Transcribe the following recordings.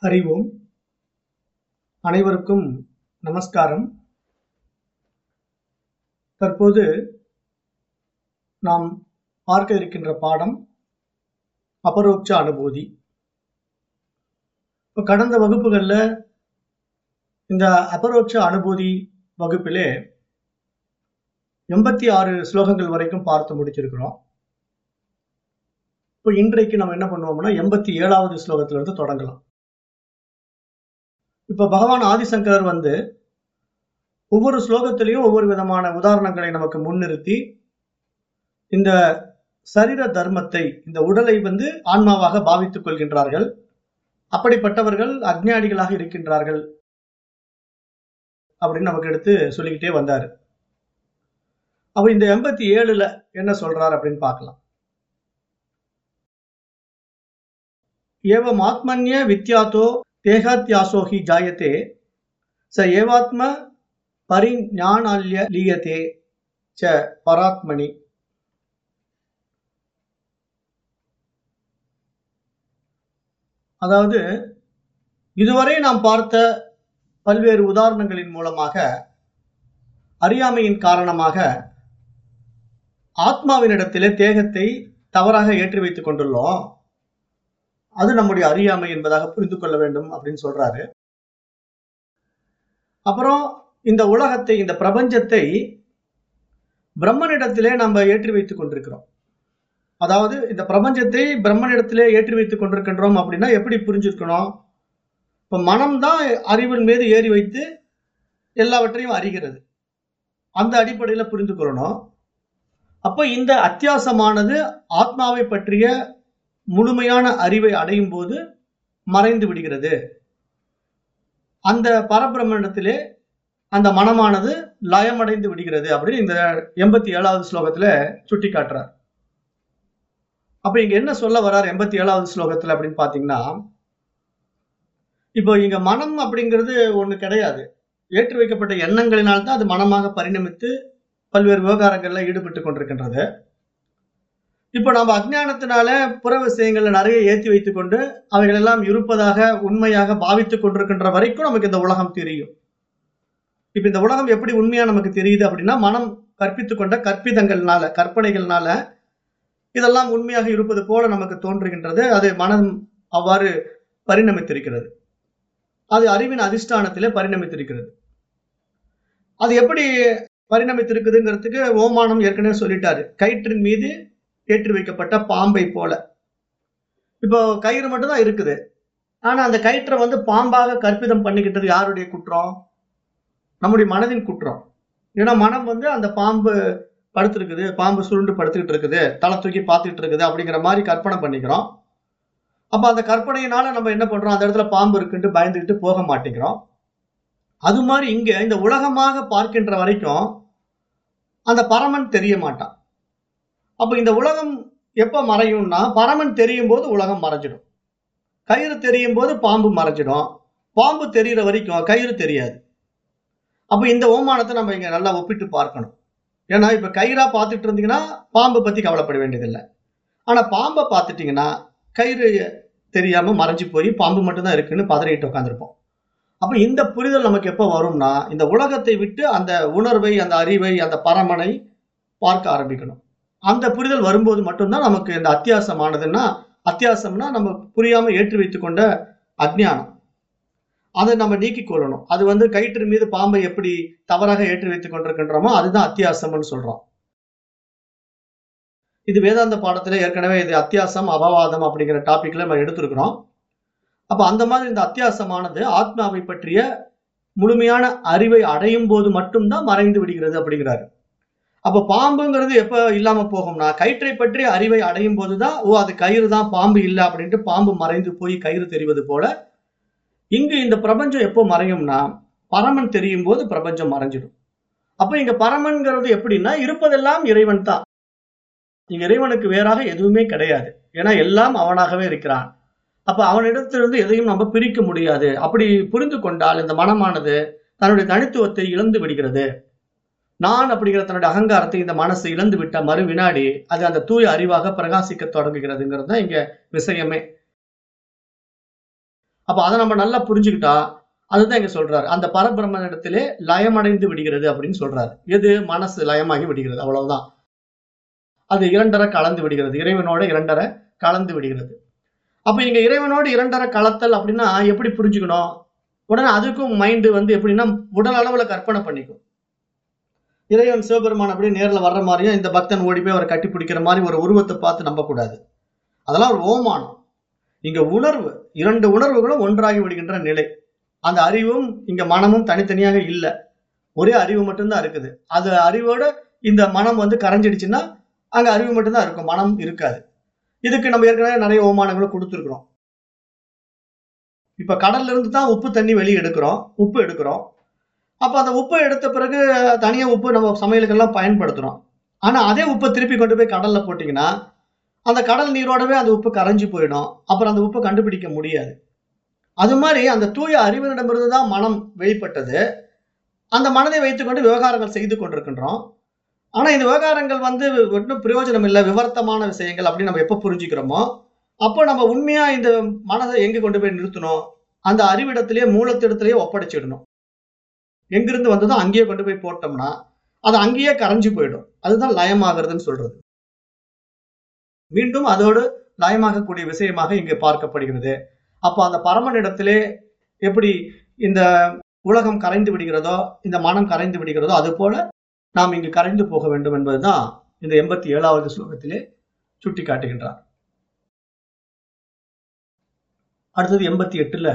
அறிவோம் அனைவருக்கும் நமஸ்காரம் தற்போது நாம் பார்க்க இருக்கின்ற பாடம் அபரோக்ஷ அனுபூதி இப்போ கடந்த வகுப்புகளில் இந்த அபரோக்ஷ அனுபூதி வகுப்பிலே எண்பத்தி ஆறு ஸ்லோகங்கள் வரைக்கும் பார்த்து முடிச்சிருக்கிறோம் இப்போ இன்றைக்கு நம்ம என்ன பண்ணுவோம்னா எண்பத்தி ஏழாவது ஸ்லோகத்துல இருந்து தொடங்கலாம் இப்ப பகவான் ஆதிசங்கரர் வந்து ஒவ்வொரு ஸ்லோகத்திலையும் ஒவ்வொரு விதமான உதாரணங்களை நமக்கு முன்னிறுத்தி இந்த சரீர தர்மத்தை இந்த உடலை வந்து ஆன்மாவாக பாவித்துக் கொள்கின்றார்கள் அப்படிப்பட்டவர்கள் அஜ்ஞானிகளாக இருக்கின்றார்கள் அப்படின்னு நமக்கு எடுத்து சொல்லிக்கிட்டே வந்தாரு அப்ப இந்த எண்பத்தி ஏழுல என்ன சொல்றார் அப்படின்னு பார்க்கலாம் ஏவம் ஆத்மன்ய வித்யாத்தோ தேகாத்யாசோ ஹி ஜாயத்தே ச ஏவாத்ம பரிஞானால்ய லீயத்தே ச பராத்மனி அதாவது இதுவரை நாம் பார்த்த பல்வேறு உதாரணங்களின் மூலமாக அறியாமையின் காரணமாக ஆத்மாவினிடத்திலே தேகத்தை தவறாக ஏற்றி வைத்துக் கொண்டுள்ளோம் அது நம்முடைய அறியாமை என்பதாக புரிந்து கொள்ள வேண்டும் அப்படின்னு சொல்றாரு அப்புறம் இந்த உலகத்தை இந்த பிரபஞ்சத்தை பிரம்மனிடத்திலே நம்ம ஏற்றி வைத்துக் கொண்டிருக்கிறோம் அதாவது இந்த பிரபஞ்சத்தை பிரம்மனிடத்திலே ஏற்றி வைத்துக் கொண்டிருக்கின்றோம் அப்படின்னா எப்படி புரிஞ்சிருக்கணும் இப்ப மனம்தான் அறிவின் மீது ஏறி வைத்து எல்லாவற்றையும் அறிகிறது அந்த அடிப்படையில புரிந்து கொள்ளணும் அப்ப இந்த அத்தியாசமானது ஆத்மாவை பற்றிய முழுமையான அறிவை அடையும் போது மறைந்து விடுகிறது அந்த பரபிரமண்டத்திலே அந்த மனமானது லயமடைந்து விடுகிறது அப்படின்னு இந்த எண்பத்தி ஏழாவது ஸ்லோகத்துல சுட்டி காட்டுறார் அப்ப இங்க என்ன சொல்ல வர்றார் எண்பத்தி ஏழாவது ஸ்லோகத்துல அப்படின்னு பாத்தீங்கன்னா இப்போ இங்க மனம் அப்படிங்கிறது ஒண்ணு கிடையாது ஏற்றி வைக்கப்பட்ட எண்ணங்களினால் தான் அது மனமாக பரிணமித்து பல்வேறு விவகாரங்கள்ல ஈடுபட்டு கொண்டிருக்கின்றது இப்போ நம்ம அஜ்ஞானத்தினால புற விஷயங்கள்ல நிறைய ஏற்றி வைத்துக் கொண்டு அவைகள் எல்லாம் இருப்பதாக உண்மையாக பாவித்துக் கொண்டிருக்கின்ற வரைக்கும் நமக்கு இந்த உலகம் தெரியும் இப்ப இந்த உலகம் எப்படி உண்மையா நமக்கு தெரியுது அப்படின்னா மனம் கற்பித்துக் கொண்ட கற்பிதங்கள்னால கற்பனைகள்னால இதெல்லாம் உண்மையாக இருப்பது போல நமக்கு தோன்றுகின்றது அது மனம் அவ்வாறு பரிணமித்திருக்கிறது அது அறிவின் அதிஷ்டானத்திலே பரிணமித்திருக்கிறது அது எப்படி பரிணமித்திருக்குதுங்கிறதுக்கு ஓமானம் ஏற்கனவே சொல்லிட்டாரு கயிற்றின் மீது ஏற்றி வைக்கப்பட்ட பாம்பை போல இப்போ கயிறு மட்டும் தான் இருக்குது ஆனா அந்த கயிற்றை வந்து பாம்பாக கற்பிதம் பண்ணிக்கிட்டது யாருடைய குற்றம் நம்முடைய மனதின் குற்றம் ஏன்னா மனம் வந்து அந்த பாம்பு படுத்திருக்குது பாம்பு சுருண்டு படுத்துக்கிட்டு இருக்குது தலை தூக்கி பார்த்துக்கிட்டு இருக்குது அப்படிங்கிற மாதிரி கற்பனை பண்ணிக்கிறோம் அப்ப அந்த கற்பனையினால நம்ம என்ன பண்றோம் அந்த இடத்துல பாம்பு இருக்குன்ட்டு பயந்துக்கிட்டு போக மாட்டேங்கிறோம் அது மாதிரி இங்க இந்த உலகமாக பார்க்கின்ற வரைக்கும் அந்த பரமன் தெரிய மாட்டான் அப்ப இந்த உலகம் எப்ப மறையும்னா பரமன் தெரியும் போது உலகம் மறைஞ்சிடும் கயிறு தெரியும் போது பாம்பு மறைஞ்சிடும் பாம்பு தெரிகிற வரைக்கும் கயிறு தெரியாது அப்ப இந்த ஓமானத்தை நம்ம இங்க நல்லா ஒப்பிட்டு பார்க்கணும் ஏன்னா இப்ப கயிறா பார்த்துட்டு இருந்தீங்கன்னா பாம்பை பத்தி கவலைப்பட வேண்டியதில்லை ஆனா பாம்பை பார்த்துட்டீங்கன்னா கயிறு தெரியாம மறைஞ்சு போய் பாம்பு மட்டும்தான் இருக்குன்னு பதறிட்டு உட்காந்துருப்போம் அப்ப இந்த புரிதல் நமக்கு எப்ப வரும்னா இந்த உலகத்தை விட்டு அந்த உணர்வை அந்த அறிவை அந்த பரமனை பார்க்க ஆரம்பிக்கணும் அந்த புரிதல் வரும்போது மட்டும்தான் நமக்கு இந்த அத்தியாசமானதுன்னா அத்தியாசம்னா நம்ம புரியாம ஏற்றி வைத்துக் கொண்ட அஜ்ஞானம் அதை நம்ம நீக்கிக் கொள்ளணும் அது வந்து கயிற்று மீது பாம்பை எப்படி தவறாக ஏற்றி வைத்துக் கொண்டிருக்கின்றோமோ அதுதான் அத்தியாசம்னு சொல்றோம் இது வேதாந்த பாடத்துல ஏற்கனவே இது அத்தியாசம் அபவாதம் அப்படிங்கிற டாபிக்ல நம்ம எடுத்திருக்கிறோம் அப்ப அந்த மாதிரி இந்த அத்தியாசமானது ஆத்மாவை பற்றிய முழுமையான அறிவை அடையும் போது மட்டும்தான் மறைந்து விடுகிறது அப்படிங்கிறாரு அப்ப பாம்புங்கிறது எப்ப இல்லாம போகும்னா கயிற்றை பற்றி அறிவை அடையும் போதுதான் ஓ அது கயிறு தான் பாம்பு இல்லை அப்படின்ட்டு பாம்பு மறைந்து போய் கயிறு தெரிவது போல இங்கு இந்த பிரபஞ்சம் எப்போ மறையும்னா பரமன் தெரியும் போது பிரபஞ்சம் மறைஞ்சிடும் அப்ப இங்க பரமன்கிறது எப்படின்னா இருப்பதெல்லாம் இறைவன் தான் இங்க இறைவனுக்கு வேறாக எதுவுமே கிடையாது ஏன்னா எல்லாம் அவனாகவே இருக்கிறான் அப்ப அவனிடத்திலிருந்து எதையும் நம்ம பிரிக்க முடியாது அப்படி புரிந்து கொண்டால் இந்த மனமானது தன்னுடைய தனித்துவத்தை இழந்து விடுகிறது நான் அப்படிங்கிற தன்னுடைய அகங்காரத்தை இந்த மனசு இழந்து விட்ட மறு வினாடி அது அந்த தூய அறிவாக பிரகாசிக்க தொடங்குகிறதுங்கிறது தான் இங்க விஷயமே அப்ப அதை நம்ம நல்லா புரிஞ்சுக்கிட்டா அதுதான் இங்க சொல்றாரு அந்த பரபிரம்மனிடத்திலே லயமடைந்து விடுகிறது அப்படின்னு சொல்றாரு எது மனசு லயமாகி விடுகிறது அவ்வளவுதான் அது இரண்டரை கலந்து விடுகிறது இறைவனோட இரண்டரை கலந்து விடுகிறது அப்ப இங்க இறைவனோடு இரண்டரை கலத்தல் அப்படின்னா எப்படி புரிஞ்சுக்கணும் உடனே அதுக்கும் மைண்டு வந்து எப்படின்னா உடல் அளவுல கற்பனை பண்ணிக்கும் இறைவன் சிவபெருமான் அப்படியே நேர்ல வர்ற மாதிரியும் இந்த பக்தன் ஓடி போய் அவரை கட்டி பிடிக்கிற மாதிரி ஒரு உருவத்தை பார்த்து நம்பக்கூடாது அதெல்லாம் ஒரு ஓமானம் இங்க உணர்வு இரண்டு உணர்வுகளும் ஒன்றாகி விடுகின்ற நிலை அந்த அறிவும் இங்க மனமும் தனித்தனியாக இல்லை ஒரே அறிவு மட்டும்தான் இருக்குது அது அறிவோட இந்த மனம் வந்து கரைஞ்சிடுச்சுன்னா அங்க அறிவு மட்டும்தான் இருக்கும் மனம் இருக்காது இதுக்கு நம்ம ஏற்கனவே நிறைய ஓமானங்களும் கொடுத்துருக்குறோம் இப்ப கடல்ல இருந்து தான் உப்பு தண்ணி வெளியே எடுக்கிறோம் உப்பு எடுக்கிறோம் அப்ப அந்த உப்பை எடுத்த பிறகு தனியா உப்பு நம்ம சமையலுக்கெல்லாம் பயன்படுத்துறோம் ஆனா அதே உப்பை திருப்பி கொண்டு போய் கடல்ல போட்டீங்கன்னா அந்த கடல் நீரோடவே அந்த உப்பு கரைஞ்சு போயிடும் அப்புறம் அந்த உப்பை கண்டுபிடிக்க முடியாது அது மாதிரி அந்த தூய அறிவினிடமிருந்து தான் மனம் வெளிப்பட்டது அந்த மனதை வைத்துக்கொண்டு விவகாரங்கள் செய்து கொண்டிருக்கின்றோம் ஆனா இந்த விவகாரங்கள் வந்து ஒன்றும் பிரயோஜனம் இல்லை விவர்த்தமான விஷயங்கள் அப்படின்னு நம்ம எப்போ புரிஞ்சுக்கிறோமோ அப்போ நம்ம உண்மையா இந்த மனதை எங்க கொண்டு போய் நிறுத்தணும் அந்த அறிவிடத்திலேயே மூலத்திடத்திலேயே ஒப்படைச்சிடணும் எங்கிருந்து வந்ததோ அங்கேயே கொண்டு போய் போட்டோம்னா அது அங்கேயே கரைஞ்சு போயிடும் அதுதான் லயமாகிறதுன்னு சொல்றது மீண்டும் அதோடு லயமாகக்கூடிய விஷயமாக இங்கு பார்க்கப்படுகிறது அப்போ அந்த பரமனிடத்திலே எப்படி இந்த உலகம் கரைந்து விடுகிறதோ இந்த மனம் கரைந்து விடுகிறதோ அது போல நாம் இங்கு கரைந்து போக வேண்டும் என்பதுதான் இந்த எண்பத்தி ஏழாவது ஸ்லோகத்திலே சுட்டி காட்டுகின்றார் அடுத்தது எண்பத்தி எட்டுல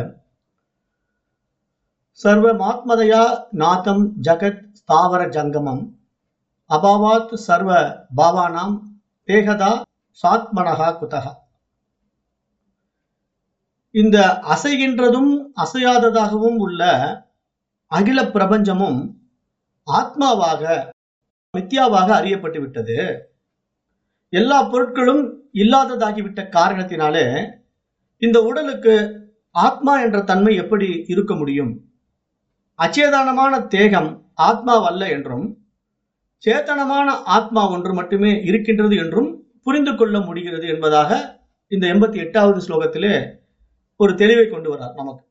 சர்வ மாத்மதயா நாதம் ஜகத் ஸ்தாவர ஜங்கமம் அபாவாத் சர்வ பாவானாம் தேகதா சாத்மனகா குதகா இந்த அசைகின்றதும் அசையாததாகவும் உள்ள அகில பிரபஞ்சமும் ஆத்மாவாக மித்யாவாக அறியப்பட்டு விட்டது எல்லா பொருட்களும் இல்லாததாகிவிட்ட காரணத்தினாலே இந்த உடலுக்கு ஆத்மா என்ற தன்மை எப்படி இருக்க முடியும் அச்சேதனமான தேகம் ஆத்மாவல்ல என்றும் சேத்தனமான ஆத்மா ஒன்று மட்டுமே இருக்கின்றது என்றும் புரிந்து கொள்ள முடிகிறது என்பதாக இந்த எண்பத்தி எட்டாவது ஸ்லோகத்திலே ஒரு தெளிவை கொண்டு வரார் நமக்கு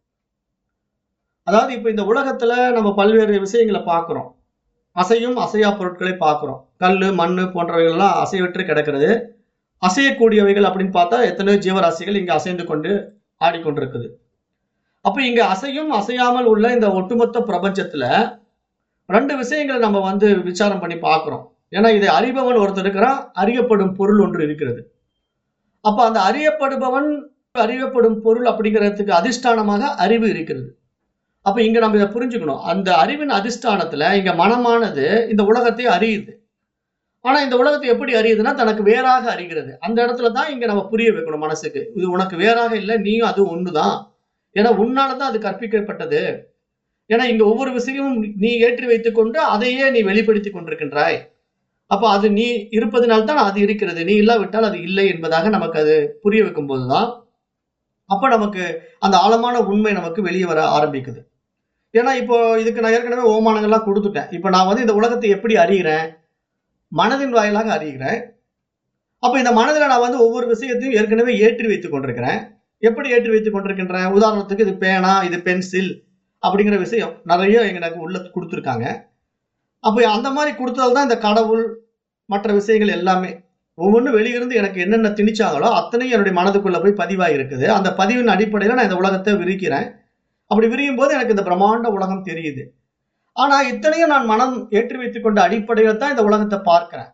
அதாவது இப்ப இந்த உலகத்துல நம்ம பல்வேறு விஷயங்களை பார்க்கிறோம் அசையும் அசையா பொருட்களை பார்க்கிறோம் கல் மண் போன்றவைகள் எல்லாம் அசைவற்று கிடக்கிறது அசையக்கூடியவைகள் அப்படின்னு பார்த்தா எத்தனையோ ஜீவராசிகள் இங்க அசைந்து கொண்டு ஆடிக்கொண்டிருக்குது அப்ப இங்க அசையும் அசையாமல் உள்ள இந்த ஒட்டுமொத்த பிரபஞ்சத்துல ரெண்டு விஷயங்களை நம்ம வந்து விசாரம் பண்ணி பார்க்கிறோம் ஏன்னா இதை அறிபவன் ஒருத்தர் இருக்கிறான் அறியப்படும் பொருள் ஒன்று இருக்கிறது அப்ப அந்த அறியப்படுபவன் அறியப்படும் பொருள் அப்படிங்கிறதுக்கு அதிஷ்டானமாக அறிவு இருக்கிறது அப்ப இங்க நம்ம இதை புரிஞ்சுக்கணும் அந்த அறிவின் அதிஷ்டானத்துல இங்க மனமானது இந்த உலகத்தை அறியுது ஆனா இந்த உலகத்தை எப்படி அறியுதுன்னா தனக்கு வேறாக அறிகிறது அந்த இடத்துல தான் இங்க நம்ம புரிய வைக்கணும் மனசுக்கு இது உனக்கு வேறாக இல்லை நீயும் அது ஒண்ணுதான் ஏன்னா உன்னாலதான் அது கற்பிக்கப்பட்டது ஏன்னா இங்க ஒவ்வொரு விஷயமும் நீ ஏற்றி வைத்துக் கொண்டு அதையே நீ வெளிப்படுத்தி கொண்டிருக்கின்றாய் அப்ப அது நீ இருப்பதனால்தான் அது இருக்கிறது நீ இல்லாவிட்டால் அது இல்லை என்பதாக நமக்கு அது புரிய வைக்கும் போதுதான் அப்ப நமக்கு அந்த ஆழமான உண்மை நமக்கு வெளியே வர ஆரம்பிக்குது ஏன்னா இப்போ இதுக்கு நான் ஏற்கனவே ஓமானங்கள்லாம் கொடுத்துட்டேன் இப்போ நான் வந்து இந்த உலகத்தை எப்படி அறிகிறேன் மனதின் வாயிலாக அறிகிறேன் அப்ப இந்த மனதில் நான் வந்து ஒவ்வொரு விஷயத்தையும் ஏற்கனவே ஏற்றி வைத்துக் கொண்டிருக்கிறேன் எப்படி ஏற்றி வைத்துக் கொண்டிருக்கின்றேன் உதாரணத்துக்கு இது பேனா இது பென்சில் அப்படிங்கிற விஷயம் நிறைய எனக்கு உள்ள கொடுத்துருக்காங்க அப்போ அந்த மாதிரி கொடுத்ததால் தான் இந்த கடவுள் மற்ற விஷயங்கள் எல்லாமே ஒவ்வொன்றும் வெளியிருந்து எனக்கு என்னென்ன திணிச்சாங்களோ அத்தனையும் என்னுடைய மனதுக்குள்ள போய் பதிவாகி இருக்குது அந்த பதிவின் அடிப்படையில் நான் இந்த உலகத்தை விரிக்கிறேன் அப்படி விரியும் போது எனக்கு இந்த பிரம்மாண்ட உலகம் தெரியுது ஆனா இத்தனையும் நான் மனம் ஏற்றி வைத்துக் கொண்ட அடிப்படையில் தான் இந்த உலகத்தை பார்க்கிறேன்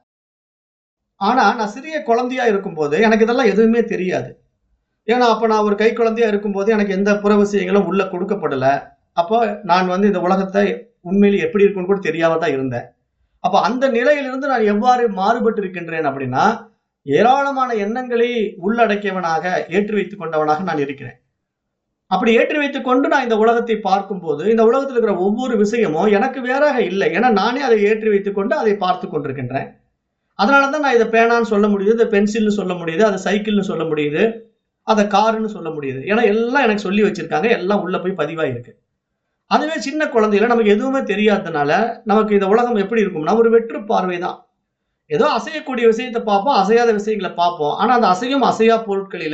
ஆனா நான் சிறிய குழந்தையா இருக்கும்போது எனக்கு இதெல்லாம் எதுவுமே தெரியாது ஏன்னா அப்ப நான் ஒரு கை குழந்தையா இருக்கும்போது எனக்கு எந்த புற விஷயங்களும் உள்ள கொடுக்கப்படல அப்போ நான் வந்து இந்த உலகத்தை உண்மையில் எப்படி இருக்குன்னு கூட தெரியாம தான் இருந்தேன் அப்ப அந்த நிலையிலிருந்து நான் எவ்வாறு மாறுபட்டு இருக்கின்றேன் அப்படின்னா ஏராளமான எண்ணங்களை உள்ளடக்கியவனாக ஏற்றி வைத்துக் கொண்டவனாக நான் இருக்கிறேன் அப்படி ஏற்றி வைத்துக் கொண்டு நான் இந்த உலகத்தை பார்க்கும்போது இந்த உலகத்தில் இருக்கிற ஒவ்வொரு விஷயமும் எனக்கு வேறாக இல்லை ஏன்னா நானே அதை ஏற்றி வைத்துக் கொண்டு அதை பார்த்து கொண்டிருக்கின்றேன் அதனால தான் நான் இதை பேனான்னு சொல்ல முடியுது இதை பென்சில்னு சொல்ல முடியுது அதை சைக்கிள்னு சொல்ல முடியுது அதை காருன்னு சொல்ல முடியுது ஏன்னா எல்லாம் எனக்கு சொல்லி வச்சிருக்காங்க எல்லாம் உள்ள போய் பதிவாயிருக்கு அதுவே சின்ன குழந்தையில நமக்கு எதுவுமே தெரியாததுனால நமக்கு இந்த உலகம் எப்படி இருக்கும்னா ஒரு வெற்று பார்வை தான் ஏதோ அசையக்கூடிய விஷயத்தை பார்ப்போம் அசையாத விஷயங்களை பார்ப்போம் ஆனா அந்த அசையும் அசையா பொருட்களில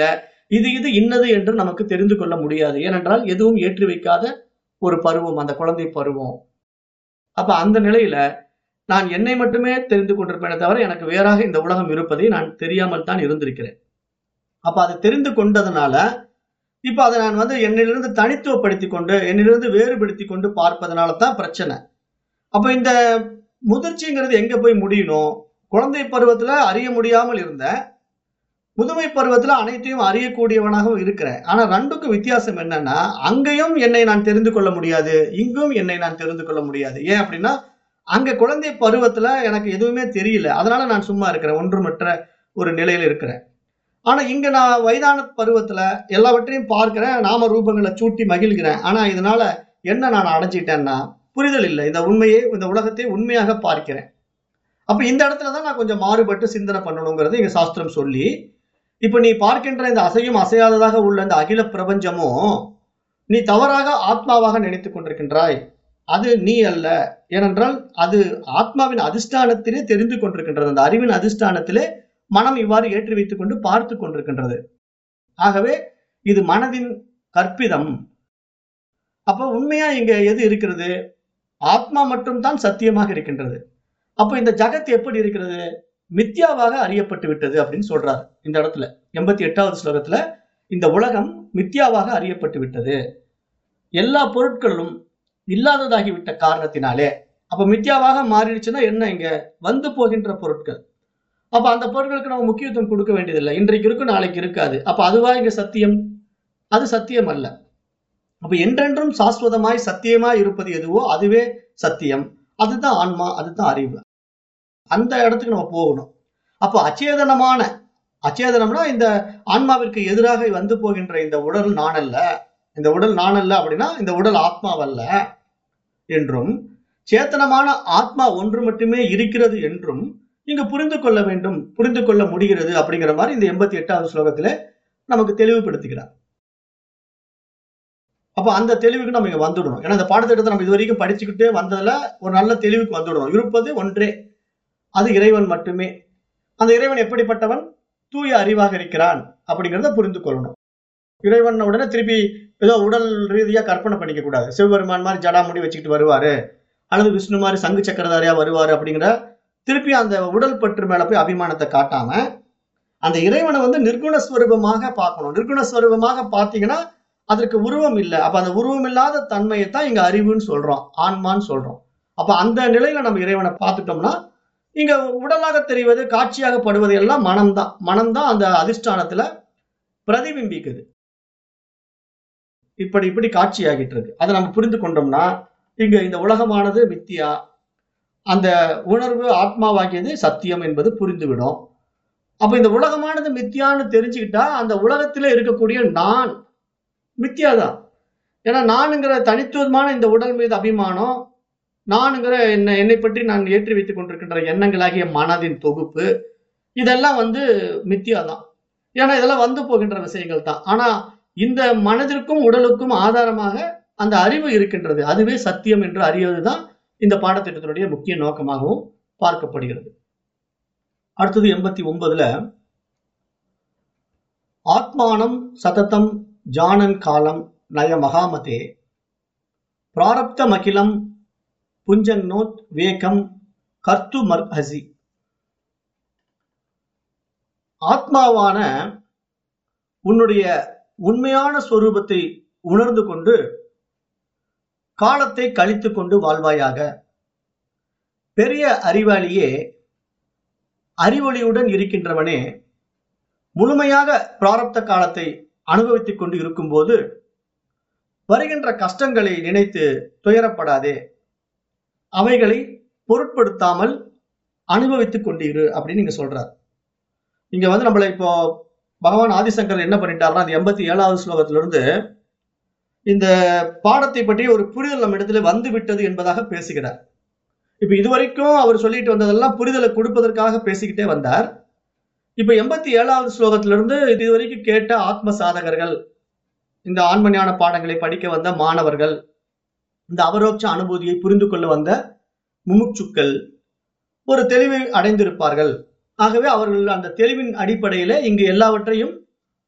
இது இது இன்னது என்று நமக்கு தெரிந்து கொள்ள முடியாது ஏனென்றால் எதுவும் ஏற்றி வைக்காத ஒரு பருவம் அந்த குழந்தை பருவம் அப்ப அந்த நிலையில நான் என்னை மட்டுமே தெரிந்து கொண்டிருப்பேனே தவிர எனக்கு வேறாக இந்த உலகம் இருப்பதை நான் தெரியாமல் தான் இருந்திருக்கிறேன் அப்ப அதை தெரிந்து கொண்டதுனால இப்ப அதை நான் வந்து என்னிலிருந்து தனித்துவப்படுத்தி கொண்டு என்னிலிருந்து வேறுபடுத்தி கொண்டு பார்ப்பதனால தான் பிரச்சனை அப்ப இந்த முதிர்ச்சிங்கிறது எங்க போய் முடியணும் குழந்தை பருவத்துல அறிய முடியாமல் இருந்த முதுமை பருவத்துல அனைத்தையும் அறியக்கூடியவனாகவும் இருக்கிறேன் ஆனா ரெண்டுக்கும் வித்தியாசம் என்னன்னா அங்கேயும் என்னை நான் தெரிந்து கொள்ள முடியாது இங்கும் என்னை நான் தெரிந்து கொள்ள முடியாது ஏன் அப்படின்னா அங்க குழந்தை பருவத்துல எனக்கு எதுவுமே தெரியல அதனால நான் சும்மா இருக்கிறேன் ஒன்றுமற்ற ஒரு நிலையில இருக்கிறேன் ஆனா இங்க நான் வயதான பருவத்துல எல்லாவற்றையும் பார்க்கிறேன் நாம ரூபங்களை சூட்டி மகிழ்கிறேன் ஆனா இதனால என்ன நான் அடைஞ்சிட்டேன்னா புரிதல் இல்லை இந்த உண்மையை இந்த உலகத்தை உண்மையாக பார்க்கிறேன் அப்ப இந்த இடத்துல தான் நான் கொஞ்சம் மாறுபட்டு சிந்தனை பண்ணணுங்கிறது எங்க சாஸ்திரம் சொல்லி இப்ப நீ பார்க்கின்ற இந்த அசையும் அசையாததாக உள்ள இந்த அகில பிரபஞ்சமும் நீ தவறாக ஆத்மாவாக நினைத்துக் கொண்டிருக்கின்றாய் அது நீ அல்ல ஏனென்றால் அது ஆத்மாவின் அதிஷ்டானத்திலே தெரிந்து கொண்டிருக்கின்றது அந்த அறிவின் அதிஷ்டானத்திலே மனம் இவ்வாறு ஏற்றி வைத்துக் கொண்டு பார்த்து கொண்டிருக்கின்றது ஆகவே இது மனதின் கற்பிதம் அப்ப உண்மையா இங்க எது இருக்கிறது ஆத்மா மட்டும்தான் சத்தியமாக இருக்கின்றது அப்ப இந்த ஜகத் எப்படி இருக்கிறது மித்யாவாக அறியப்பட்டு விட்டது அப்படின்னு சொல்றாரு இந்த இடத்துல எண்பத்தி எட்டாவது ஸ்லோகத்துல இந்த உலகம் மித்யாவாக அறியப்பட்டு விட்டது எல்லா பொருட்களும் இல்லாததாகிவிட்ட காரணத்தினாலே அப்ப மித்யாவாக மாறிடுச்சுன்னா என்ன இங்க வந்து போகின்ற பொருட்கள் அப்ப அந்த பொருட்களுக்கு நம்ம முக்கியத்துவம் கொடுக்க வேண்டியதில்லை இன்றைக்கு இருக்கும் நாளைக்கு இருக்காது அப்ப அதுவா இங்க சத்தியம் அது சத்தியம் அல்ல அப்ப என்றென்றும் சாஸ்வதமாய் சத்தியமாய் இருப்பது எதுவோ அதுவே சத்தியம் அதுதான் ஆன்மா அதுதான் அறிவு அந்த இடத்துக்கு நம்ம போகணும் அப்போ அச்சேதனமான அச்சேதனம்னா இந்த ஆன்மாவிற்கு எதிராக வந்து போகின்ற இந்த உடல் நானல்ல இந்த உடல் நானல்ல அப்படின்னா இந்த உடல் ஆத்மாவல்ல என்றும் சேத்தனமான ஆத்மா ஒன்று மட்டுமே இருக்கிறது என்றும் இங்கு புரிந்து கொள்ள வேண்டும் புரிந்து கொள்ள முடிகிறது அப்படிங்கிற மாதிரி இந்த எண்பத்தி எட்டாவது ஸ்லோகத்துல நமக்கு தெளிவுபடுத்துகிறார் அப்ப அந்த தெளிவுக்கு நம்ம இங்க வந்துடணும் ஏன்னா இந்த பாடத்திட்டத்தை நம்ம இது வரைக்கும் படிச்சுக்கிட்டே வந்ததுல ஒரு நல்ல தெளிவுக்கு வந்துடணும் இருப்பது ஒன்றே அது இறைவன் மட்டுமே அந்த இறைவன் எப்படிப்பட்டவன் தூய அறிவாக இருக்கிறான் அப்படிங்கிறத புரிந்து கொள்ளணும் இறைவன் உடனே திருப்பி ஏதோ உடல் ரீதியா கற்பனை பண்ணிக்க கூடாது சிவபெருமான் மாதிரி ஜடாமுடி வச்சுக்கிட்டு வருவாரு அல்லது விஷ்ணு மாதிரி சங்கு சக்கரதாரியா வருவாரு அப்படிங்கிற திருப்பி அந்த உடல் பற்று மேல போய் அபிமானத்தை காட்டாம அந்த இறைவனை வந்து நிர்குணஸ்வரூபமாக பார்க்கணும் நிர்குணஸ்வரூபமாக பார்த்தீங்கன்னா அதற்கு உருவம் இல்லை அப்ப அந்த உருவம் இல்லாத தன்மையை தான் இங்க அறிவுன்னு சொல்றோம் ஆன்மான்னு சொல்றோம் அப்ப அந்த நிலையில நம்ம இறைவனை பார்த்துட்டோம்னா இங்க உடலாக தெரிவது காட்சியாக படுவது எல்லாம் மனம்தான் மனம்தான் அந்த அதிஷ்டானத்துல பிரதிபிம்பிக்குது இப்படி இப்படி காட்சியாகிட்டு இருக்கு அதை நம்ம புரிந்து கொண்டோம்னா இங்க இந்த உலகமானது மித்தியா அந்த உணர்வு ஆத்மாவாகியது சத்தியம் என்பது புரிந்துவிடும் அப்ப இந்த உலகமானது மித்தியான்னு தெரிஞ்சுக்கிட்டா அந்த உலகத்துல இருக்கக்கூடிய நான் மித்தியாதான் ஏன்னா நானுங்கிற தனித்துவமான இந்த உடல் மீது அபிமானம் நானுங்கிற என்னை என்னை பற்றி நான் ஏற்றி வைத்துக் கொண்டிருக்கின்ற எண்ணங்களாகிய மனதின் தொகுப்பு இதெல்லாம் வந்து மித்தியாதான் ஏன்னா இதெல்லாம் வந்து போகின்ற விஷயங்கள் தான் ஆனா இந்த மனதிற்கும் உடலுக்கும் ஆதாரமாக அந்த அறிவு இருக்கின்றது அதுவே சத்தியம் என்று அறிவதுதான் இந்த பாடத்திட்டத்தினுடைய முக்கிய நோக்கமாகவும் பார்க்கப்படுகிறது அடுத்தது எண்பத்தி ஒன்பதுல ஆத்மானம் சததம் ஜானன் காலம் நய மகாமதே பிராரப்த மகிலம் புஞ்சன்னோத் வேகம் கர்த்து மர்ஹசி ஆத்மாவான உன்னுடைய உண்மையான ஸ்வரூபத்தை உணர்ந்து கொண்டு காலத்தை கழித்து கொண்டு வாழ்வாயாக பெரிய அறிவாளியே அறிவொளியுடன் இருக்கின்றவனே முழுமையாக பிராரப்த காலத்தை அனுபவித்துக் கொண்டு இருக்கும்போது வருகின்ற கஷ்டங்களை நினைத்து துயரப்படாதே அவைகளை பொருட்படுத்தாமல் அனுபவித்துக் கொண்டிரு அப்படின்னு நீங்க சொல்றார் இங்க வந்து நம்மள இப்போ பகவான் ஆதிசங்கர் என்ன பண்ணிட்டாருன்னா அந்த எண்பத்தி ஏழாவது ஸ்லோகத்துல இருந்து இந்த பாடத்தை பற்றி ஒரு புரிதல் நம்ம இடத்துல வந்து விட்டது என்பதாக பேசுகிறார் இப்ப இதுவரைக்கும் அவர் சொல்லிட்டு வந்ததெல்லாம் புரிதலை கொடுப்பதற்காக பேசிக்கிட்டே வந்தார் இப்ப எண்பத்தி ஏழாவது ஸ்லோகத்துல இருந்து இதுவரைக்கும் கேட்ட ஆத்ம சாதகர்கள் இந்த ஆன்மஞான பாடங்களை படிக்க வந்த மாணவர்கள் இந்த அபரோட்ச அனுபூதியை புரிந்து கொள்ள வந்த முமுட்சுக்கள் ஒரு தெளிவை அடைந்திருப்பார்கள் ஆகவே அவர்கள் அந்த தெளிவின் அடிப்படையில இங்கு எல்லாவற்றையும்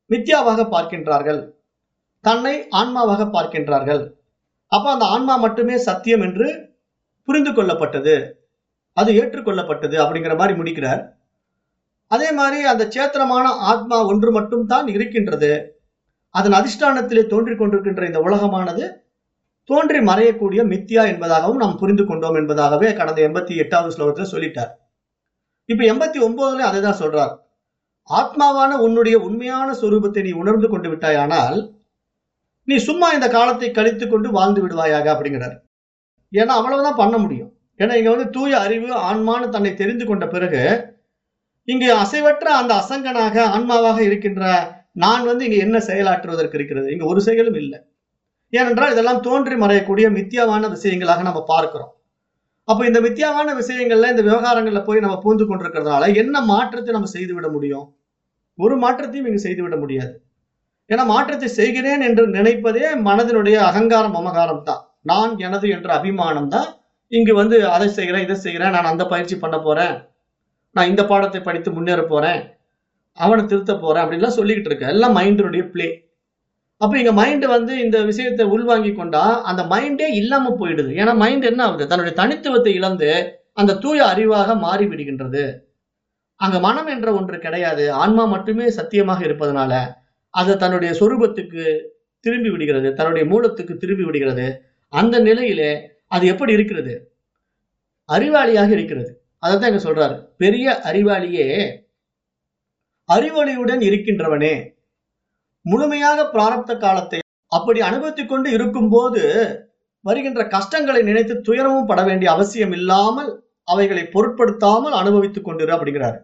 மித்யாவாக பார்க்கின்றார்கள் தன்னை ஆன்மாவாக பார்க்கின்றார்கள் அப்ப அந்த ஆன்மா மட்டுமே சத்தியம் என்று புரிந்து கொள்ளப்பட்டது அது ஏற்றுக்கொள்ளப்பட்டது அப்படிங்கிற மாதிரி முடிக்கிறார் அதே மாதிரி அந்த சேத்திரமான ஆத்மா ஒன்று மட்டும் தான் இருக்கின்றது அதன் அதிஷ்டானத்திலே தோன்றிக் கொண்டிருக்கின்ற இந்த உலகமானது தோன்றி மறையக்கூடிய மித்யா என்பதாகவும் நாம் புரிந்து கொண்டோம் என்பதாகவே கடந்த எண்பத்தி எட்டாவது ஸ்லோகத்துல சொல்லிட்டார் இப்ப எண்பத்தி ஒன்பதுல அதை தான் சொல்றார் ஆத்மாவான உன்னுடைய உண்மையான சொரூபத்தை நீ உணர்ந்து கொண்டு விட்டாயானால் நீ சும்மா இந்த காலத்தை கழித்து கொண்டு வாழ்ந்து விடுவாயாக அப்படிங்கிறார் ஏன்னா அவ்வளவுதான் பண்ண முடியும் ஏன்னா இங்க வந்து தூய அறிவு ஆன்மான்னு தன்னை தெரிந்து கொண்ட பிறகு இங்கு அசைவற்ற அந்த அசங்கனாக ஆன்மாவாக இருக்கின்ற நான் வந்து இங்க என்ன செயலாற்றுவதற்கு இருக்கிறது இங்க ஒரு செயலும் இல்லை ஏனென்றால் இதெல்லாம் தோன்றி மறையக்கூடிய மித்தியாவான விஷயங்களாக நம்ம பார்க்கிறோம் அப்போ இந்த மித்தியாவான விஷயங்கள்ல இந்த விவகாரங்கள்ல போய் நம்ம பூந்து கொண்டிருக்கிறதுனால என்ன மாற்றத்தை நம்ம செய்து விட முடியும் ஒரு மாற்றத்தையும் இங்கு செய்து விட முடியாது ஏன்னா மாற்றத்தை செய்கிறேன் என்று நினைப்பதே மனதினுடைய அகங்காரம் மமகாரம் தான் நான் எனது என்ற அபிமானம் தான் இங்கு வந்து அதை செய்கிறேன் இதை செய்கிறேன் நான் அந்த பயிற்சி பண்ண போறேன் நான் இந்த பாடத்தை படித்து முன்னேற போறேன் அவனை திருத்த போறேன் அப்படின்லாம் சொல்லிக்கிட்டு இருக்க எல்லாம் மைண்டினுடைய பிளே அப்ப இங்க மைண்ட் வந்து இந்த விஷயத்தை உள்வாங்கி கொண்டா அந்த மைண்டே இல்லாம போயிடுது ஏன்னா மைண்ட் என்ன ஆகுது தன்னுடைய தனித்துவத்தை இழந்து அந்த தூய அறிவாக மாறி விடுகின்றது அங்க மனம் என்ற ஒன்று கிடையாது ஆன்மா மட்டுமே சத்தியமாக இருப்பதனால அது தன்னுடைய சொரூபத்துக்கு திரும்பி விடுகிறது தன்னுடைய மூலத்துக்கு திரும்பி விடுகிறது அந்த நிலையிலே அது எப்படி இருக்கிறது அறிவாளியாக இருக்கிறது அதைத்தான் இங்க சொல்றாரு பெரிய அறிவாளியே அறிவொளியுடன் இருக்கின்றவனே முழுமையாக பிராரப்த காலத்தை அப்படி அனுபவித்துக் கொண்டு இருக்கும்போது வருகின்ற கஷ்டங்களை நினைத்து துயரமும் பட வேண்டிய அவசியம் இல்லாமல் அவைகளை பொருட்படுத்தாமல் அனுபவித்துக் கொண்டிரு அப்படிங்கிறாரு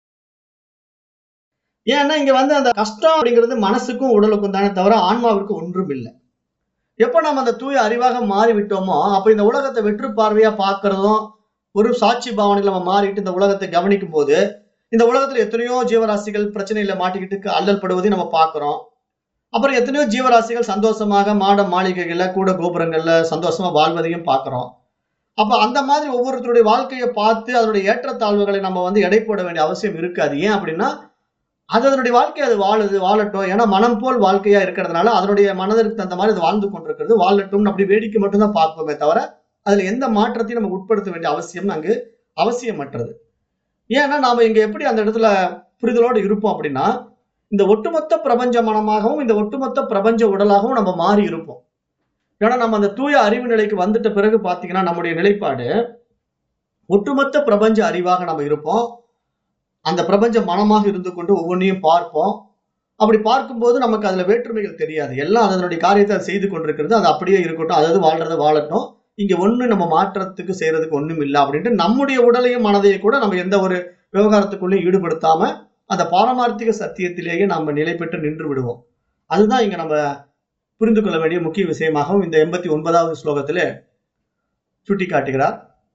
ஏன்னா இங்க வந்து அந்த கஷ்டம் அப்படிங்கிறது மனசுக்கும் உடலுக்கும் தானே தவிர ஆன்மாவிற்கு ஒன்றும் இல்லை எப்ப நம்ம அந்த தூய அறிவாக மாறி விட்டோமோ அப்ப இந்த உலகத்தை வெற்று பார்வையா பார்க்கறதும் ஒரு சாட்சி பாவனையில நம்ம மாறிட்டு இந்த உலகத்தை கவனிக்கும் போது இந்த உலகத்துல எத்தனையோ ஜீவராசிகள் பிரச்சனையில மாட்டிக்கிட்டு அல்லல் படுவதையும் நம்ம பார்க்கிறோம் அப்புறம் எத்தனையோ ஜீவராசிகள் சந்தோஷமாக மாட மாளிகைகள்ல கூட கோபுரங்கள்ல சந்தோஷமா வாழ்வதையும் பார்க்கிறோம் அப்ப அந்த மாதிரி ஒவ்வொருத்தருடைய வாழ்க்கையை பார்த்து அதனுடைய ஏற்றத்தாழ்வுகளை நம்ம வந்து எடை போட வேண்டிய அவசியம் இருக்காது ஏன் அப்படின்னா அது அதனுடைய வாழ்க்கை அது வாழுது வாழட்டும் ஏன்னா மனம் போல் வாழ்க்கையா இருக்கிறதுனால அதனுடைய மனதிற்கு தகுந்த மாதிரி அது வாழ்ந்து கொண்டிருக்கிறது வாழட்டும்னு அப்படி வேடிக்கை மட்டும்தான் பார்ப்போமே தவிர அதுல எந்த மாற்றத்தையும் நம்ம உட்படுத்த வேண்டிய அவசியம் அங்கு அவசியமற்றது ஏன்னா நாம இங்க எப்படி அந்த இடத்துல புரிதலோடு இருப்போம் அப்படின்னா இந்த ஒட்டுமொத்த பிரபஞ்ச மனமாகவும் இந்த ஒட்டுமொத்த பிரபஞ்ச உடலாகவும் நம்ம மாறி இருப்போம் ஏன்னா நம்ம அந்த தூய அறிவு நிலைக்கு வந்துட்ட பிறகு பாத்தீங்கன்னா நம்முடைய நிலைப்பாடு ஒட்டுமொத்த பிரபஞ்ச அறிவாக நம்ம இருப்போம் அந்த பிரபஞ்ச மனமாக இருந்து கொண்டு ஒவ்வொன்றையும் பார்ப்போம் அப்படி பார்க்கும்போது நமக்கு அதுல வேற்றுமைகள் தெரியாது எல்லாம் அதனுடைய காரியத்தை அது செய்து கொண்டிருக்கிறது அது அப்படியே இருக்கட்டும் அதாவது வாழ்றத வாழட்டும் இங்க ஒண்ணு நம்ம மாற்றத்துக்கு செய்யறதுக்கு ஒண்ணும் இல்லை அப்படின்ட்டு நம்முடைய உடலையும் மனதையும் கூட நம்ம எந்த ஒரு விவகாரத்துக்குள்ளேயும் ஈடுபடுத்தாம அந்த பாரமார்த்திக சத்தியத்திலேயே நம்ம நிலை பெற்று நின்று விடுவோம் அதுதான் இங்க நம்ம புரிந்து கொள்ள வேண்டிய முக்கிய விஷயமாகவும் இந்த எண்பத்தி ஒன்பதாவது ஸ்லோகத்திலே சுட்டி காட்டுகிறார்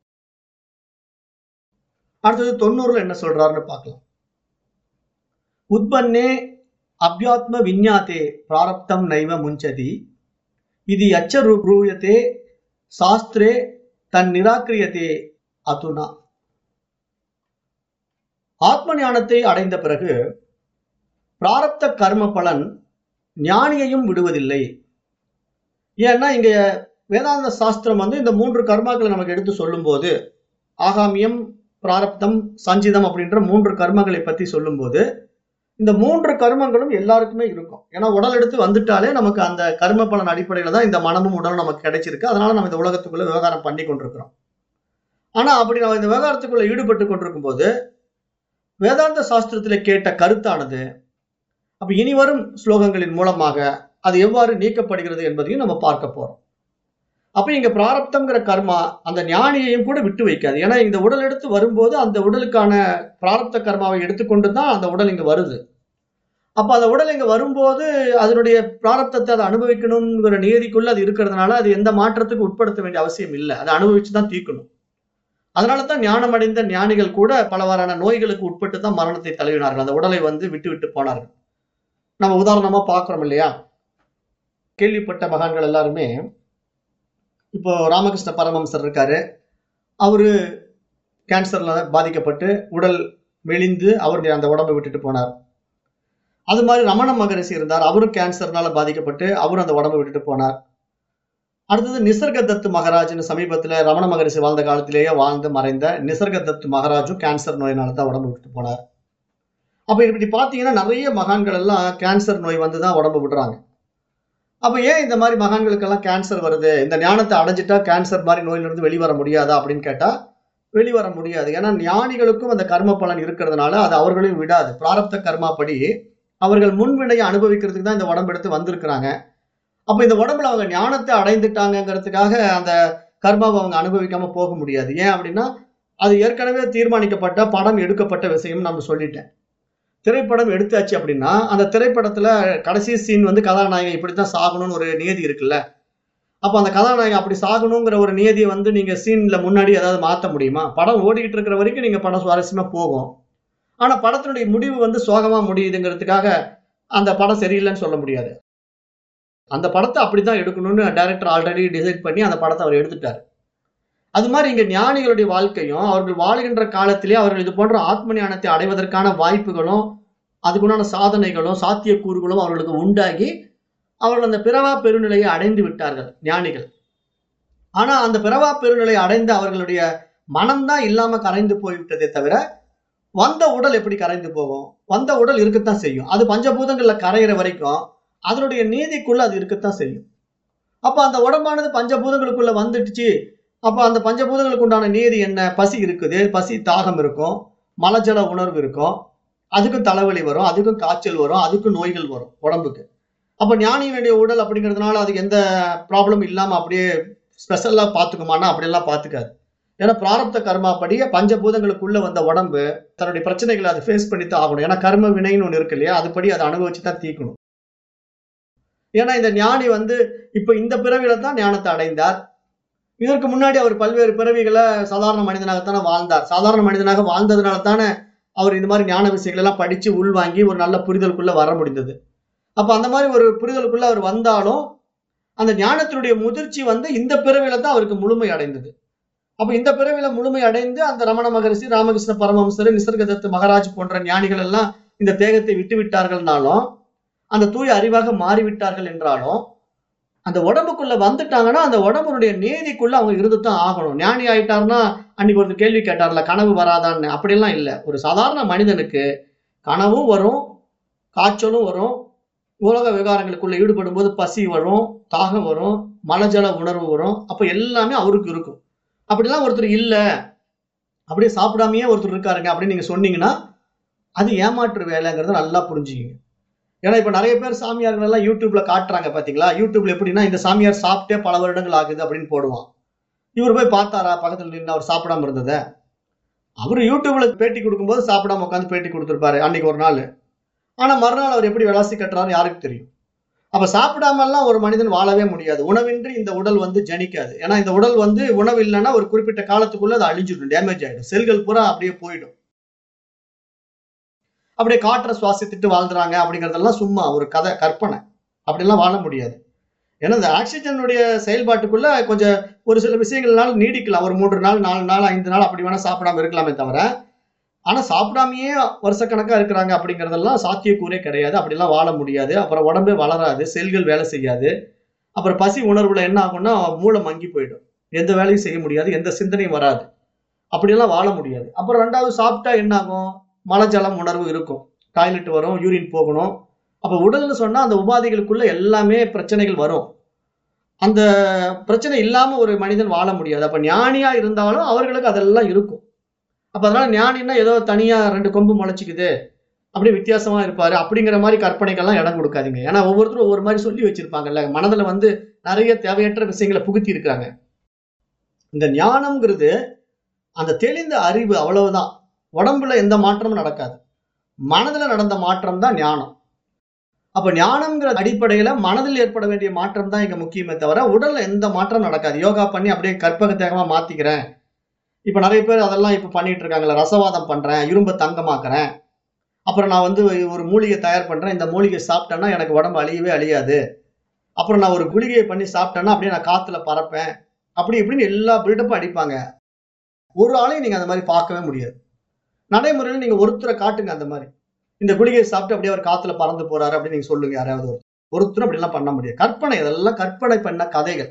அடுத்தது தொண்ணூறுல என்ன சொல்றாருன்னு பார்க்கலாம் உத்பன்னே அபியாத்ம விஞ்ஞாத்தே பிராரப்தம் நைவ முஞ்சதி இது அச்ச ரூயத்தே சாஸ்திரே தன் நிராகரியத்தே அதுனா ஆத்ம ஞானத்தை அடைந்த பிறகு பிராரப்த கர்ம பலன் ஞானியையும் விடுவதில்லை ஏன்னா இங்க வேதாந்த சாஸ்திரம் வந்து இந்த மூன்று கர்மாக்களை நமக்கு எடுத்து சொல்லும்போது ஆகாமியம் பிராரப்தம் சஞ்சிதம் அப்படின்ற மூன்று கர்மங்களை பத்தி சொல்லும்போது இந்த மூன்று கர்மங்களும் எல்லாருக்குமே இருக்கும் ஏன்னா உடல் எடுத்து வந்துட்டாலே நமக்கு அந்த கர்ம பலன் அடிப்படையில தான் இந்த மனமும் உடலும் நமக்கு கிடைச்சிருக்கு அதனால நம்ம இந்த உலகத்துக்குள்ள விவகாரம் பண்ணி கொண்டிருக்கிறோம் ஆனா அப்படி நம்ம இந்த விவகாரத்துக்குள்ள ஈடுபட்டு கொண்டிருக்கும் போது வேதாந்த சாஸ்திரத்துல கேட்ட கருத்தானது அப்ப இனி வரும் ஸ்லோகங்களின் மூலமாக அது எவ்வாறு நீக்கப்படுகிறது என்பதையும் நம்ம பார்க்க போறோம் அப்ப இங்க பிராரப்தம்ங்கிற கர்மா அந்த ஞானியையும் கூட விட்டு வைக்காது ஏன்னா இந்த உடல் எடுத்து வரும்போது அந்த உடலுக்கான பிராரப்த கர்மாவை எடுத்துக்கொண்டு தான் அந்த உடல் இங்க வருது அப்ப அந்த உடல் இங்க வரும்போது அதனுடைய பிராரப்தத்தை அதை அனுபவிக்கணுங்கிற நியதிக்குள்ள அது இருக்கிறதுனால அது எந்த மாற்றத்துக்கு உட்படுத்த வேண்டிய அவசியம் இல்லை அதை அனுபவிச்சு தான் தீர்க்கணும் அதனால தான் ஞானம் அடைந்த ஞானிகள் கூட பலவாறான நோய்களுக்கு உட்பட்டு தான் மரணத்தை தழுவினார்கள் அந்த உடலை வந்து விட்டு விட்டு போனார்கள் நம்ம உதாரணமா பார்க்கிறோம் இல்லையா கேள்விப்பட்ட மகான்கள் எல்லாருமே இப்போ ராமகிருஷ்ண பரமஹம்சர் இருக்காரு அவரு கேன்சர்ல பாதிக்கப்பட்டு உடல் மெலிந்து அவருடைய அந்த உடம்பை விட்டுட்டு போனார் அது மாதிரி ரமண மகரிஷி இருந்தார் அவரும் கேன்சர்னால பாதிக்கப்பட்டு அவரும் அந்த உடம்பை விட்டுட்டு போனார் அடுத்தது நிசர்கதத்து மகாராஜ்னு சமீபத்துல ரமண மகரிஷி வாழ்ந்த காலத்திலேயே வாழ்ந்து மறைந்த நிசர்கதத்து மகாராஜும் கேன்சர் நோயினால தான் உடம்பு விட்டுட்டு போனார் அப்ப இப்படி பாத்தீங்கன்னா நிறைய மகான்கள் எல்லாம் கேன்சர் நோய் வந்து தான் உடம்பு விடுறாங்க அப்ப ஏன் இந்த மாதிரி மகான்களுக்கெல்லாம் கேன்சர் வருது இந்த ஞானத்தை அடைஞ்சிட்டா கேன்சர் மாதிரி நோயிலிருந்து வெளிவர முடியாதா அப்படின்னு கேட்டா வெளிவர முடியாது ஏன்னா ஞானிகளுக்கும் அந்த கர்ம பலன் இருக்கிறதுனால அது அவர்களையும் விடாது பிராரப்த கர்மாப்படி அவர்கள் முன்வினையை அனுபவிக்கிறதுக்கு தான் இந்த உடம்பு எடுத்து வந்திருக்கிறாங்க அப்ப இந்த உடம்புல அவங்க ஞானத்தை அடைந்துட்டாங்கங்கிறதுக்காக அந்த கர்மாவை அவங்க அனுபவிக்காம போக முடியாது ஏன் அப்படின்னா அது ஏற்கனவே தீர்மானிக்கப்பட்ட படம் எடுக்கப்பட்ட விஷயம் நம்ம சொல்லிட்டேன் திரைப்படம் எடுத்தாச்சு அப்படின்னா அந்த திரைப்படத்துல கடைசி சீன் வந்து கதாநாயகன் இப்படித்தான் சாகணும்னு ஒரு நியதி இருக்குல்ல அப்ப அந்த கதாநாயகன் அப்படி சாகணுங்கிற ஒரு நியதியை வந்து நீங்க சீன்ல முன்னாடி ஏதாவது மாத்த முடியுமா படம் ஓடிக்கிட்டு இருக்கிற வரைக்கும் நீங்க படம் சுவாரஸ்யமா போகும் ஆனா படத்தினுடைய முடிவு வந்து சோகமா முடியுதுங்கிறதுக்காக அந்த படம் சரியில்லைன்னு சொல்ல முடியாது அந்த படத்தை அப்படித்தான் எடுக்கணும்னு டைரக்டர் ஆல்ரெடி டிசைட் பண்ணி அந்த படத்தை அவர் எடுத்துட்டார் அது மாதிரி இங்க ஞானிகளுடைய வாழ்க்கையும் அவர்கள் வாழ்கின்ற காலத்திலே அவர்கள் இது போன்ற ஆத்ம ஞானத்தை அடைவதற்கான வாய்ப்புகளும் அதுக்குண்டான சாதனைகளும் சாத்தியக்கூறுகளும் அவர்களுக்கு உண்டாகி அவர்கள் அந்த பிறவா பெருநிலையை அடைந்து விட்டார்கள் ஞானிகள் ஆனா அந்த பிறவா பெருநிலை அடைந்த அவர்களுடைய மனம்தான் இல்லாம கரைந்து போய்விட்டதே தவிர வந்த உடல் எப்படி கரைந்து போகும் வந்த உடல் இருக்கத்தான் செய்யும் அது பஞ்சபூதங்கள்ல கரையிற வரைக்கும் அதனுடைய நீதிக்குள்ள அது இருக்கத்தான் செய்யும் அப்ப அந்த உடம்பானது பஞ்சபூதங்களுக்குள்ள வந்துடுச்சு அப்ப அந்த பஞ்சபூதங்களுக்கு உண்டான நீதி என்ன பசி இருக்குது பசி தாகம் இருக்கும் மலஜல உணர்வு இருக்கும் அதுக்கும் தலைவலி வரும் அதுக்கும் காய்ச்சல் வரும் அதுக்கும் நோய்கள் வரும் உடம்புக்கு அப்ப ஞானியினுடைய உடல் அப்படிங்கிறதுனால அது எந்த ப்ராப்ளம் இல்லாம அப்படியே ஸ்பெஷலா பாத்துக்குமானா அப்படியெல்லாம் பாத்துக்காது ஏன்னா பிராரப்த கர்மா படி பஞ்சபூதங்களுக்குள்ள வந்த உடம்பு தன்னுடைய பிரச்சனைகளை அதை ஃபேஸ் பண்ணி தான் ஆகணும் ஏன்னா கர்ம வினைன்னு ஒண்ணு இருக்கு இல்லையா அதுபடி அதை அனுபவிச்சு தான் தீக்கணும் ஏன்னா இந்த ஞானி வந்து இப்ப இந்த பிறவியில தான் ஞானத்தை அடைந்தார் இதற்கு முன்னாடி அவர் பல்வேறு பிறவிகளை சாதாரண மனிதனாகத்தானே வாழ்ந்தார் சாதாரண மனிதனாக வாழ்ந்ததுனால தானே அவர் இந்த மாதிரி ஞான விஷயங்கள் எல்லாம் படிச்சு உள்வாங்கி ஒரு நல்ல புரிதலுக்குள்ள வர முடிந்தது அப்ப அந்த மாதிரி ஒரு புரிதலுக்குள்ள அவர் வந்தாலும் அந்த ஞானத்தினுடைய முதிர்ச்சி வந்து இந்த பிறவில தான் அவருக்கு முழுமை அடைந்தது அப்ப இந்த பிறவில முழுமை அடைந்து அந்த ரமண மகரிஷி ராமகிருஷ்ண பரமஹம்சர் நிசர்கதத்து மகாராஜ் போன்ற ஞானிகள் எல்லாம் இந்த தேகத்தை விட்டு விட்டார்கள்னாலும் அந்த தூய அறிவாக மாறிவிட்டார்கள் என்றாலும் அந்த உடம்புக்குள்ள வந்துட்டாங்கன்னா அந்த உடம்புடைய நீதிக்குள்ள அவங்க இருந்துதான் ஆகணும் ஞானி ஆயிட்டாருன்னா அன்னைக்கு ஒரு கேள்வி கேட்டார்ல கனவு வராதான்னு அப்படியெல்லாம் இல்லை ஒரு சாதாரண மனிதனுக்கு கனவும் வரும் காய்ச்சலும் வரும் உலக விவகாரங்களுக்குள்ள ஈடுபடும் போது பசி வரும் தாகம் வரும் மலஜல உணர்வு வரும் அப்ப எல்லாமே அவருக்கு இருக்கும் அப்படிலாம் ஒருத்தர் இல்ல அப்படியே சாப்பிடாமயே ஒருத்தர் இருக்காருங்க அப்படின்னு நீங்க சொன்னீங்கன்னா அது ஏமாற்று வேலைங்கிறத நல்லா புரிஞ்சுக்கிங்க ஏன்னா இப்ப நிறைய பேர் சாமியார்கள் எல்லாம் யூடியூப்ல காட்டுறாங்க பாத்தீங்களா யூடியூப்ல எப்படின்னா இந்த சாமியார் சாப்பிட்டே பல வருடங்கள் ஆகுது அப்படின்னு போடுவான் இவர் போய் பார்த்தாரா பக்கத்துல நின்று அவர் சாப்பிடாம இருந்ததை அவர் யூடியூப்ல பேட்டி கொடுக்கும்போது சாப்பிடாம உட்காந்து பேட்டி கொடுத்துருப்பாரு அன்னைக்கு ஒரு நாள் ஆனா மறுநாள் அவர் எப்படி விளாசி கட்டுறாரு யாருக்கு தெரியும் அப்ப சாப்பிடாமல்லாம் ஒரு மனிதன் வாழவே முடியாது உணவின்றி இந்த உடல் வந்து ஜனிக்காது ஏன்னா இந்த உடல் வந்து உணவு இல்லைன்னா ஒரு குறிப்பிட்ட காலத்துக்குள்ள அது அழிஞ்சிடும் டேமேஜ் ஆயிடும் செல்கள் பூரா அப்படியே போயிடும் அப்படியே காற்றை சுவாசித்துட்டு வாழ்ந்துறாங்க அப்படிங்கறதெல்லாம் சும்மா ஒரு கதை கற்பனை அப்படிலாம் வாழ முடியாது ஏன்னா இந்த ஆக்சிஜனுடைய செயல்பாட்டுக்குள்ள கொஞ்சம் ஒரு சில விஷயங்கள்னால நீடிக்கலாம் ஒரு மூன்று நாள் நாலு நாள் ஐந்து நாள் அப்படி வேணா சாப்பிடாம இருக்கலாமே தவிர ஆனா சாப்பிடாமயே வருஷக்கணக்கா இருக்கிறாங்க அப்படிங்கறதெல்லாம் சாத்தியக்கூறே கிடையாது அப்படிலாம் வாழ முடியாது அப்புறம் உடம்பே வளராது செல்கள் வேலை செய்யாது அப்புறம் பசி உணர்வுல என்ன ஆகும்னா மூளை மங்கி போயிடும் எந்த வேலையும் செய்ய முடியாது எந்த சிந்தனையும் வராது அப்படியெல்லாம் வாழ முடியாது அப்புறம் ரெண்டாவது சாப்பிட்டா என்ன ஆகும் மலஜலம் உணர்வு இருக்கும் டாய்லெட் வரும் யூரின் போகணும் அப்ப உடல்னு சொன்னா அந்த உபாதைகளுக்குள்ள எல்லாமே பிரச்சனைகள் வரும் அந்த பிரச்சனை இல்லாம ஒரு மனிதன் வாழ முடியாது அப்ப ஞானியா இருந்தாலும் அவர்களுக்கு அதெல்லாம் இருக்கும் அப்ப அதனால ஞானின்னா ஏதோ தனியா ரெண்டு கொம்பு முளைச்சிக்குது அப்படியே வித்தியாசமா இருப்பாரு அப்படிங்கிற மாதிரி கற்பனைக்கெல்லாம் இடம் கொடுக்காதீங்க ஏன்னா ஒவ்வொருத்தரும் ஒவ்வொரு மாதிரி சொல்லி வச்சிருப்பாங்கல்ல மனதுல வந்து நிறைய தேவையற்ற விஷயங்களை புகுத்தி இருக்காங்க இந்த ஞானம்ங்கிறது அந்த தெளிந்த அறிவு அவ்வளவுதான் உடம்புல எந்த மாற்றமும் நடக்காது மனதுல நடந்த மாற்றம் தான் ஞானம் அப்ப ஞானம்ங்கிற அடிப்படையில மனதில் ஏற்பட வேண்டிய மாற்றம் தான் இங்க முக்கியமே தவிர உடல்ல எந்த மாற்றம் நடக்காது யோகா பண்ணி அப்படியே கற்பக தேகமா மாத்திக்கிறேன் இப்ப நிறைய பேர் அதெல்லாம் இப்ப பண்ணிட்டு இருக்காங்கல்ல ரசவாதம் பண்றேன் இரும்பை தங்கமாக்குறேன் அப்புறம் நான் வந்து ஒரு மூலிகை தயார் பண்றேன் இந்த மூலிகை சாப்பிட்டேன்னா எனக்கு உடம்பு அழியவே அழியாது அப்புறம் நான் ஒரு குளிகையை பண்ணி சாப்பிட்டேன்னா அப்படியே நான் காத்துல பறப்பேன் அப்படி இப்படின்னு எல்லா பில்டப்பும் அடிப்பாங்க ஒரு ஆளையும் நீங்க அந்த மாதிரி பார்க்கவே முடியாது நடைமுறையில் நீங்க ஒருத்தரை காட்டுங்க அந்த மாதிரி இந்த குளிகையை சாப்பிட்டு அப்படியே அவர் காத்துல பறந்து போறாரு அப்படின்னு நீங்க சொல்லுங்க யாராவது ஒரு ஒருத்தரும் அப்படி எல்லாம் பண்ண முடியாது கற்பனை இதெல்லாம் கற்பனை பண்ண கதைகள்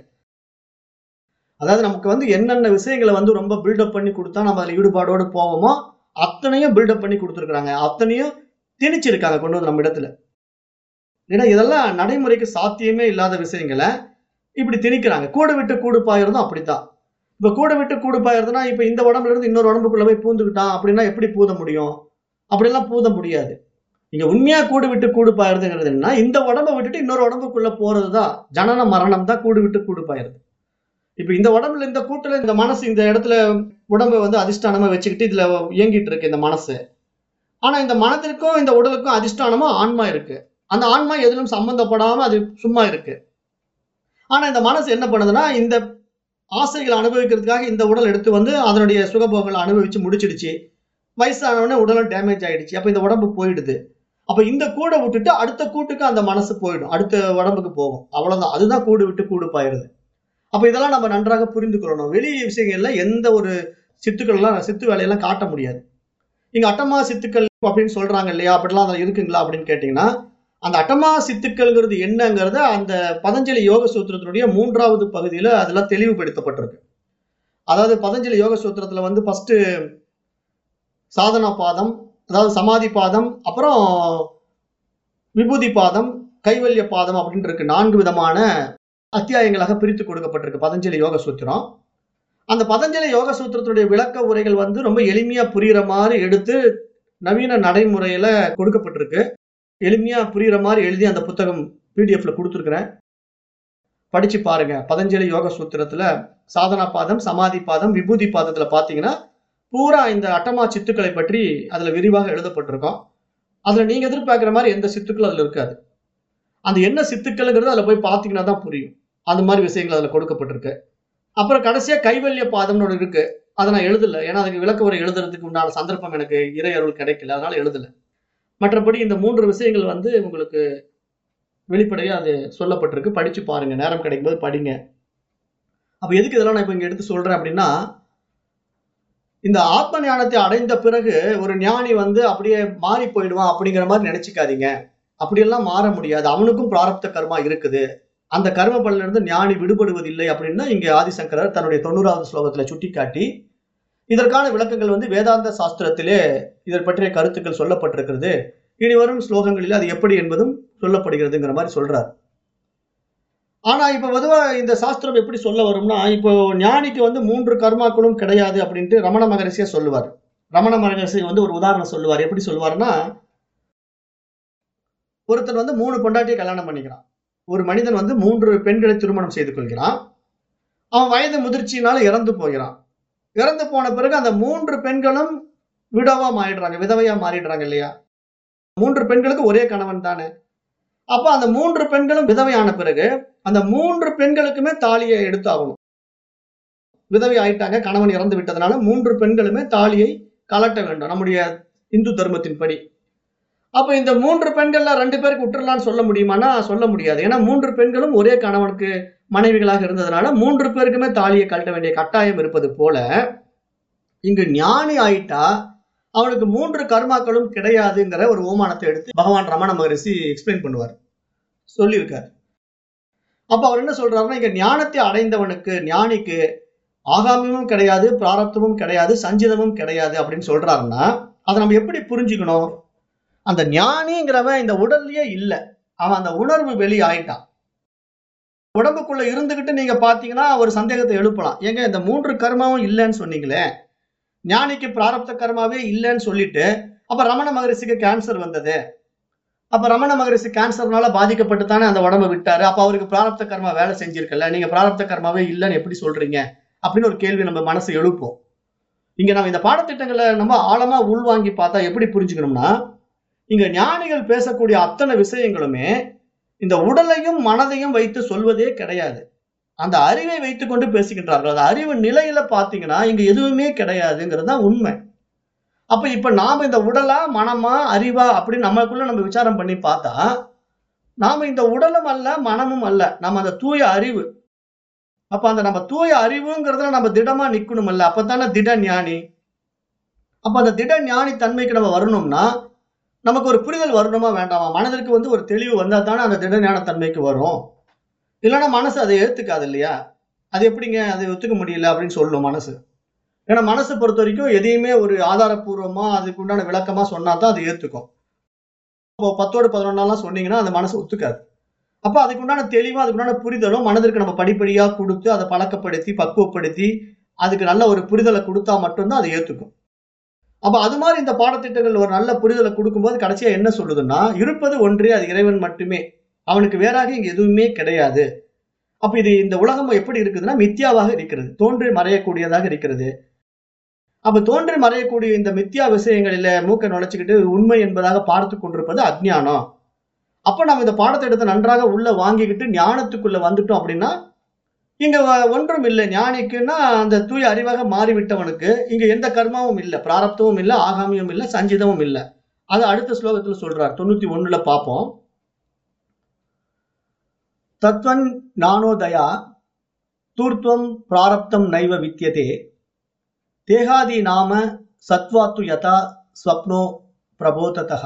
அதாவது நமக்கு வந்து என்னென்ன விஷயங்களை வந்து ரொம்ப பில்டப் பண்ணி கொடுத்தா நம்ம அதுல ஈடுபாடோடு போவோமோ அத்தனையும் பில்டப் பண்ணி கொடுத்துருக்காங்க அத்தனையும் திணிச்சிருக்காங்க கொண்டு வந்து நம்ம இடத்துல ஏன்னா இதெல்லாம் நடைமுறைக்கு சாத்தியமே இல்லாத விஷயங்களை இப்படி திணிக்கிறாங்க கூடு விட்டு கூடு பாயறதும் அப்படித்தான் இப்ப கூடு விட்டு கூடு பாயறதுன்னா இப்ப இந்த உடம்புல இருந்து இன்னொரு உடம்புக்குள்ள போய் பூந்துக்கிட்டான் அப்படின்னா எப்படி பூத முடியும் அப்படியெல்லாம் பூத முடியாது இங்க உண்மையா கூடு விட்டு கூடு பாயறதுங்கிறது என்னன்னா இந்த உடம்பை விட்டுட்டு இன்னொரு உடம்புக்குள்ள போறதுதான் ஜனன மரணம் தான் கூடு விட்டு கூடு பாயறது இப்ப இந்த உடம்புல இந்த கூட்டுல இந்த மனசு இந்த இடத்துல உடம்பை வந்து அதிஷ்டானமா வச்சுக்கிட்டு இதுல இயங்கிட்டு இருக்கு இந்த மனசு ஆனா இந்த மனதிற்கும் இந்த உடலுக்கும் அதிஷ்டானமா ஆன்மா இருக்கு அந்த ஆன்மா எதிலும் சம்பந்தப்படாம அது சும்மா இருக்கு ஆனா இந்த மனசு என்ன பண்ணுதுன்னா இந்த ஆசைகளை அனுபவிக்கிறதுக்காக இந்த உடல் எடுத்து வந்து அதனுடைய சுகபோகங்களை அனுபவிச்சு முடிச்சிடுச்சு வயசானவனே உடலும் டேமேஜ் ஆயிடுச்சு அப்ப இந்த உடம்பு போயிடுது அப்ப இந்த கூடை விட்டுட்டு அடுத்த கூட்டுக்கு அந்த மனசு போயிடும் அடுத்த உடம்புக்கு போகும் அவ்வளவுதான் அதுதான் கூடு விட்டு கூடு பாயிருது அப்ப இதெல்லாம் நம்ம நன்றாக புரிந்து கொள்ளணும் வெளி விஷயங்கள்ல எந்த ஒரு சித்துக்கள் எல்லாம் சித்து வேலையெல்லாம் காட்ட முடியாது இங்க அட்டமா சித்துக்கள் அப்படின்னு சொல்றாங்க இல்லையா அப்படிலாம் அதுல இருக்குங்களா அப்படின்னு கேட்டீங்கன்னா அந்த அட்டமா சித்துக்கள்ங்கிறது என்னங்கிறத அந்த பதஞ்சலி யோக சூத்திரத்தினுடைய மூன்றாவது பகுதியில அதெல்லாம் தெளிவுபடுத்தப்பட்டிருக்கு அதாவது பதஞ்சலி யோக சூத்திரத்துல வந்து ஃபர்ஸ்ட் சாதனா பாதம் அதாவது சமாதி பாதம் அப்புறம் விபூதி பாதம் கைவல்ய பாதம் அப்படின்னு இருக்கு நான்கு விதமான அத்தியாயங்களாக பிரித்து கொடுக்கப்பட்டிருக்கு பதஞ்சலி யோக சூத்திரம் அந்த பதஞ்சலி யோக சூத்திரத்துடைய விளக்க உரைகள் வந்து ரொம்ப எளிமையா புரியுற மாதிரி எடுத்து நவீன நடைமுறையில கொடுக்கப்பட்டிருக்கு எளிமையா புரியுற மாதிரி எழுதி அந்த புத்தகம் பிடிஎஃப்ல கொடுத்துருக்கிறேன் படிச்சு பாருங்க பதஞ்சலி யோக சூத்திரத்துல சாதனா பாதம் சமாதி பாதம் விபூதி பாதத்துல பாத்தீங்கன்னா பூரா இந்த அட்டமா சித்துக்களை பற்றி அதுல விரிவாக எழுதப்பட்டிருக்கும் அதுல நீங்க எதிர்பார்க்கிற மாதிரி எந்த சித்துக்களும் அதுல இருக்காது அந்த என்ன சித்துக்கள்ங்கிறது அதுல போய் பாத்தீங்கன்னா தான் புரியும் அந்த மாதிரி விஷயங்கள் அதுல கொடுக்கப்பட்டிருக்கு அப்புறம் கடைசியா கைவல்ய பாதம்னு ஒன்று இருக்கு அதை நான் எழுதல ஏன்னா அதுக்கு விளக்க உரை எழுதுறதுக்கு உண்டான சந்தர்ப்பம் எனக்கு இறை அருள் கிடைக்கல அதனால எழுதல மற்றபடி இந்த மூன்று விஷயங்கள் வந்து உங்களுக்கு வெளிப்படையா அது சொல்லப்பட்டிருக்கு படிச்சு பாருங்க நேரம் கிடைக்கும்போது படிங்க அப்ப எதுக்கு இதெல்லாம் நான் இப்ப இங்க எடுத்து சொல்றேன் அப்படின்னா இந்த ஆத்ம ஞானத்தை அடைந்த பிறகு ஒரு ஞானி வந்து அப்படியே மாறி போயிடுவான் அப்படிங்கிற மாதிரி நினைச்சுக்காதீங்க அப்படியெல்லாம் மாற முடியாது அவனுக்கும் பிராரப்த கர்மா இருக்குது அந்த கர்ம பலனிலிருந்து இருந்து ஞானி விடுபடுவதில்லை அப்படின்னு இங்க ஆதிசங்கரர் தன்னுடைய தொண்ணூறாவது ஸ்லோகத்துல சுட்டிக்காட்டி இதற்கான விளக்கங்கள் வந்து வேதாந்த சாஸ்திரத்திலே இதை பற்றிய கருத்துக்கள் சொல்லப்பட்டிருக்கிறது இனி வரும் ஸ்லோகங்களில் அது எப்படி என்பதும் சொல்லப்படுகிறதுங்கிற மாதிரி சொல்றார் ஆனா இப்ப பொதுவா இந்த சாஸ்திரம் எப்படி சொல்ல வரும்னா இப்போ ஞானிக்கு வந்து மூன்று கர்மாக்களும் கிடையாது அப்படின்ட்டு ரமண மகரிஷியா சொல்லுவார் ரமண மகரிஷி வந்து ஒரு உதாரணம் சொல்லுவார் எப்படி சொல்லுவாருன்னா ஒருத்தர் வந்து மூணு பொண்டாட்டியை கல்யாணம் பண்ணிக்கிறான் ஒரு மனிதன் வந்து மூன்று பெண்களை திருமணம் செய்து கொள்கிறான் அவன் வயது முதிர்ச்சியினால இறந்து போகிறான் இறந்து போன பிறகு அந்த மூன்று பெண்களும் விடவா மாறிடுறாங்க விதவையா மாறிடுறாங்க இல்லையா மூன்று பெண்களுக்கு ஒரே கணவன் தானே அப்ப அந்த மூன்று பெண்களும் விதவையான பிறகு அந்த மூன்று பெண்களுக்குமே தாலியை எடுத்து ஆகணும் விதவை ஆயிட்டாங்க கணவன் இறந்து விட்டதுனால மூன்று பெண்களுமே தாலியை கலட்ட வேண்டும் நம்முடைய இந்து தர்மத்தின்படி அப்ப இந்த மூன்று பெண்கள்ல ரெண்டு பேருக்கு விட்டுறலாம்னு சொல்ல முடியுமானா சொல்ல முடியாது ஏன்னா மூன்று பெண்களும் ஒரே கணவனுக்கு மனைவிகளாக இருந்ததுனால மூன்று பேருக்குமே தாலியை கழட்ட வேண்டிய கட்டாயம் இருப்பது போல இங்கு ஞானி ஆயிட்டா அவனுக்கு மூன்று கர்மாக்களும் கிடையாதுங்கிற ஒரு ஓமானத்தை எடுத்து பகவான் ரமண மகரிஷி எக்ஸ்பிளைன் பண்ணுவார் சொல்லியிருக்கார் அப்ப அவர் என்ன சொல்றாருன்னா இங்க ஞானத்தை அடைந்தவனுக்கு ஞானிக்கு ஆகாமியமும் கிடையாது பிராரப்தமும் கிடையாது சஞ்சிதமும் கிடையாது அப்படின்னு சொல்றாருன்னா அதை நம்ம எப்படி புரிஞ்சுக்கணும் அந்த ஞானிங்கிறவன் இந்த உடல்லயே இல்லை அவன் அந்த உணர்வு வெளி ஆயிட்டான் உடம்புக்குள்ள இருந்துகிட்டு நீங்க பாத்தீங்கன்னா ஒரு சந்தேகத்தை எழுப்பலாம் ஏங்க இந்த மூன்று கர்மாவும் இல்லைன்னு சொன்னீங்களே ஞானிக்கு பிராரப்த கர்மாவே இல்லைன்னு சொல்லிட்டு அப்ப ரமண மகரிஷிக்கு கேன்சர் வந்தது அப்ப ரமண மகரிஷி கேன்சர்னால பாதிக்கப்பட்டு தானே அந்த உடம்பை விட்டாரு அப்ப அவருக்கு பிராரப்த கர்மா வேலை செஞ்சிருக்கல நீங்க பிராரப்த கர்மாவே இல்லைன்னு எப்படி சொல்றீங்க அப்படின்னு ஒரு கேள்வி நம்ம மனசு எழுப்போம் இங்க நம்ம இந்த பாடத்திட்டங்களை நம்ம ஆழமா உள்வாங்கி பார்த்தா எப்படி புரிஞ்சுக்கணும்னா இங்க ஞானிகள் பேசக்கூடிய அத்தனை விஷயங்களுமே இந்த உடலையும் மனதையும் வைத்து சொல்வதே கிடையாது அந்த அறிவை வைத்துக் கொண்டு பேசுகின்றார்கள் அந்த அறிவு நிலையில பாத்தீங்கன்னா இங்க எதுவுமே கிடையாதுங்கிறது தான் உண்மை அப்ப இப்ப நாம இந்த உடலா மனமா அறிவா அப்படின்னு நம்மளுக்குள்ள நம்ம விசாரம் பண்ணி பார்த்தா நாம இந்த உடலும் அல்ல மனமும் அல்ல நம்ம அந்த தூய அறிவு அப்ப அந்த நம்ம தூய அறிவுங்கிறதுல நம்ம திடமா நிக்கணும் அல்ல அப்பதானே திட ஞானி அப்ப அந்த திட ஞானி தன்மைக்கு நம்ம வரணும்னா நமக்கு ஒரு புரிதல் வரணுமா வேண்டாமா மனதிற்கு வந்து ஒரு தெளிவு வந்தா தானே அந்த திட ஞானத்தன்மைக்கு வரும் இல்லைன்னா மனசு அதை ஏத்துக்காது இல்லையா அது எப்படிங்க அதை ஒத்துக்க முடியல அப்படின்னு சொல்லும் மனசு ஏன்னா மனசை பொறுத்த வரைக்கும் எதையுமே ஒரு ஆதாரப்பூர்வமா அதுக்கு உண்டான விளக்கமா சொன்னா தான் அது ஏத்துக்கும் இப்போ பத்தோடு பதினொன்னாலாம் சொன்னீங்கன்னா அந்த மனசு ஒத்துக்காது அப்ப அதுக்கு உண்டான தெளிவும் அதுக்கு உண்டான புரிதலும் மனதிற்கு நம்ம படிப்படியா கொடுத்து அதை பழக்கப்படுத்தி பக்குவப்படுத்தி அதுக்கு நல்ல ஒரு புரிதலை கொடுத்தா மட்டும்தான் அதை ஏத்துக்கும் அப்ப அது மாதிரி இந்த பாடத்திட்டங்கள் ஒரு நல்ல புரிதலை கொடுக்கும்போது கடைசியா என்ன சொல்லுதுன்னா இருப்பது ஒன்றே அது இறைவன் மட்டுமே அவனுக்கு வேறாக இங்க எதுவுமே கிடையாது அப்ப இது இந்த உலகம் எப்படி இருக்குதுன்னா மித்யாவாக இருக்கிறது தோன்றி மறையக்கூடியதாக இருக்கிறது அப்ப தோன்றி மறையக்கூடிய இந்த மித்யா விஷயங்களில மூக்க நுழைச்சுக்கிட்டு உண்மை என்பதாக பார்த்து கொண்டிருப்பது அஜ்ஞானம் அப்ப நம்ம இந்த பாடத்திட்டத்தை நன்றாக உள்ள வாங்கிக்கிட்டு ஞானத்துக்குள்ள வந்துட்டோம் அப்படின்னா இங்க வ- ஒன்றும் இல்லை ஞானிக்குன்னா அந்த தூய அறிவாக மாறிவிட்டவனுக்கு இங்க எந்த கர்மாவும் இல்லை பிராரப்தமும் இல்லை ஆகாமியும் இல்லை சஞ்சிதமும் இல்லை அது அடுத்த ஸ்லோகத்துல சொல்றார் தொண்ணூத்தி ஒண்ணுல பார்ப்போம் தத்வன் ஞானோதயா தூர்த்வம் பிராரப்தம் நைவ வித்தியதே தேகாதி நாம சத்வாத்து யதா ஸ்வப்னோ பிரபோததா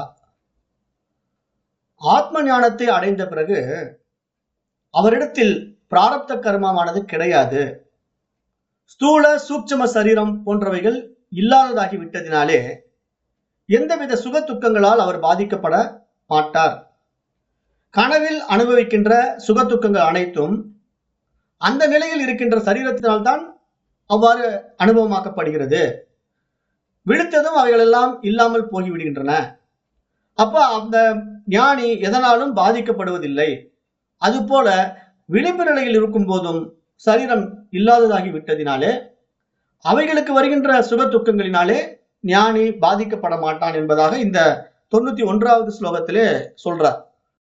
ஆத்ம ஞானத்தை அடைந்த பிறகு அவரிடத்தில் பிராரப்த கர்மமானது கிடையாது ஸ்தூல சூட்சும சரீரம் போன்றவைகள் இல்லாததாகி விட்டதினாலே எந்தவித சுக துக்கங்களால் அவர் பாதிக்கப்பட மாட்டார் கனவில் அனுபவிக்கின்ற சுக துக்கங்கள் அனைத்தும் அந்த நிலையில் இருக்கின்ற சரீரத்தினால்தான் அவ்வாறு அனுபவமாக்கப்படுகிறது விழுத்ததும் அவைகளெல்லாம் இல்லாமல் போய்விடுகின்றன அப்ப அந்த ஞானி எதனாலும் பாதிக்கப்படுவதில்லை அதுபோல விளிம்பு நிலையில் இருக்கும் போதும் சரீரம் இல்லாததாகி விட்டதினாலே அவைகளுக்கு வருகின்ற சுக துக்கங்களினாலே ஞானி பாதிக்கப்பட மாட்டான் என்பதாக இந்த தொண்ணூத்தி ஒன்றாவது ஸ்லோகத்திலே சொல்றார்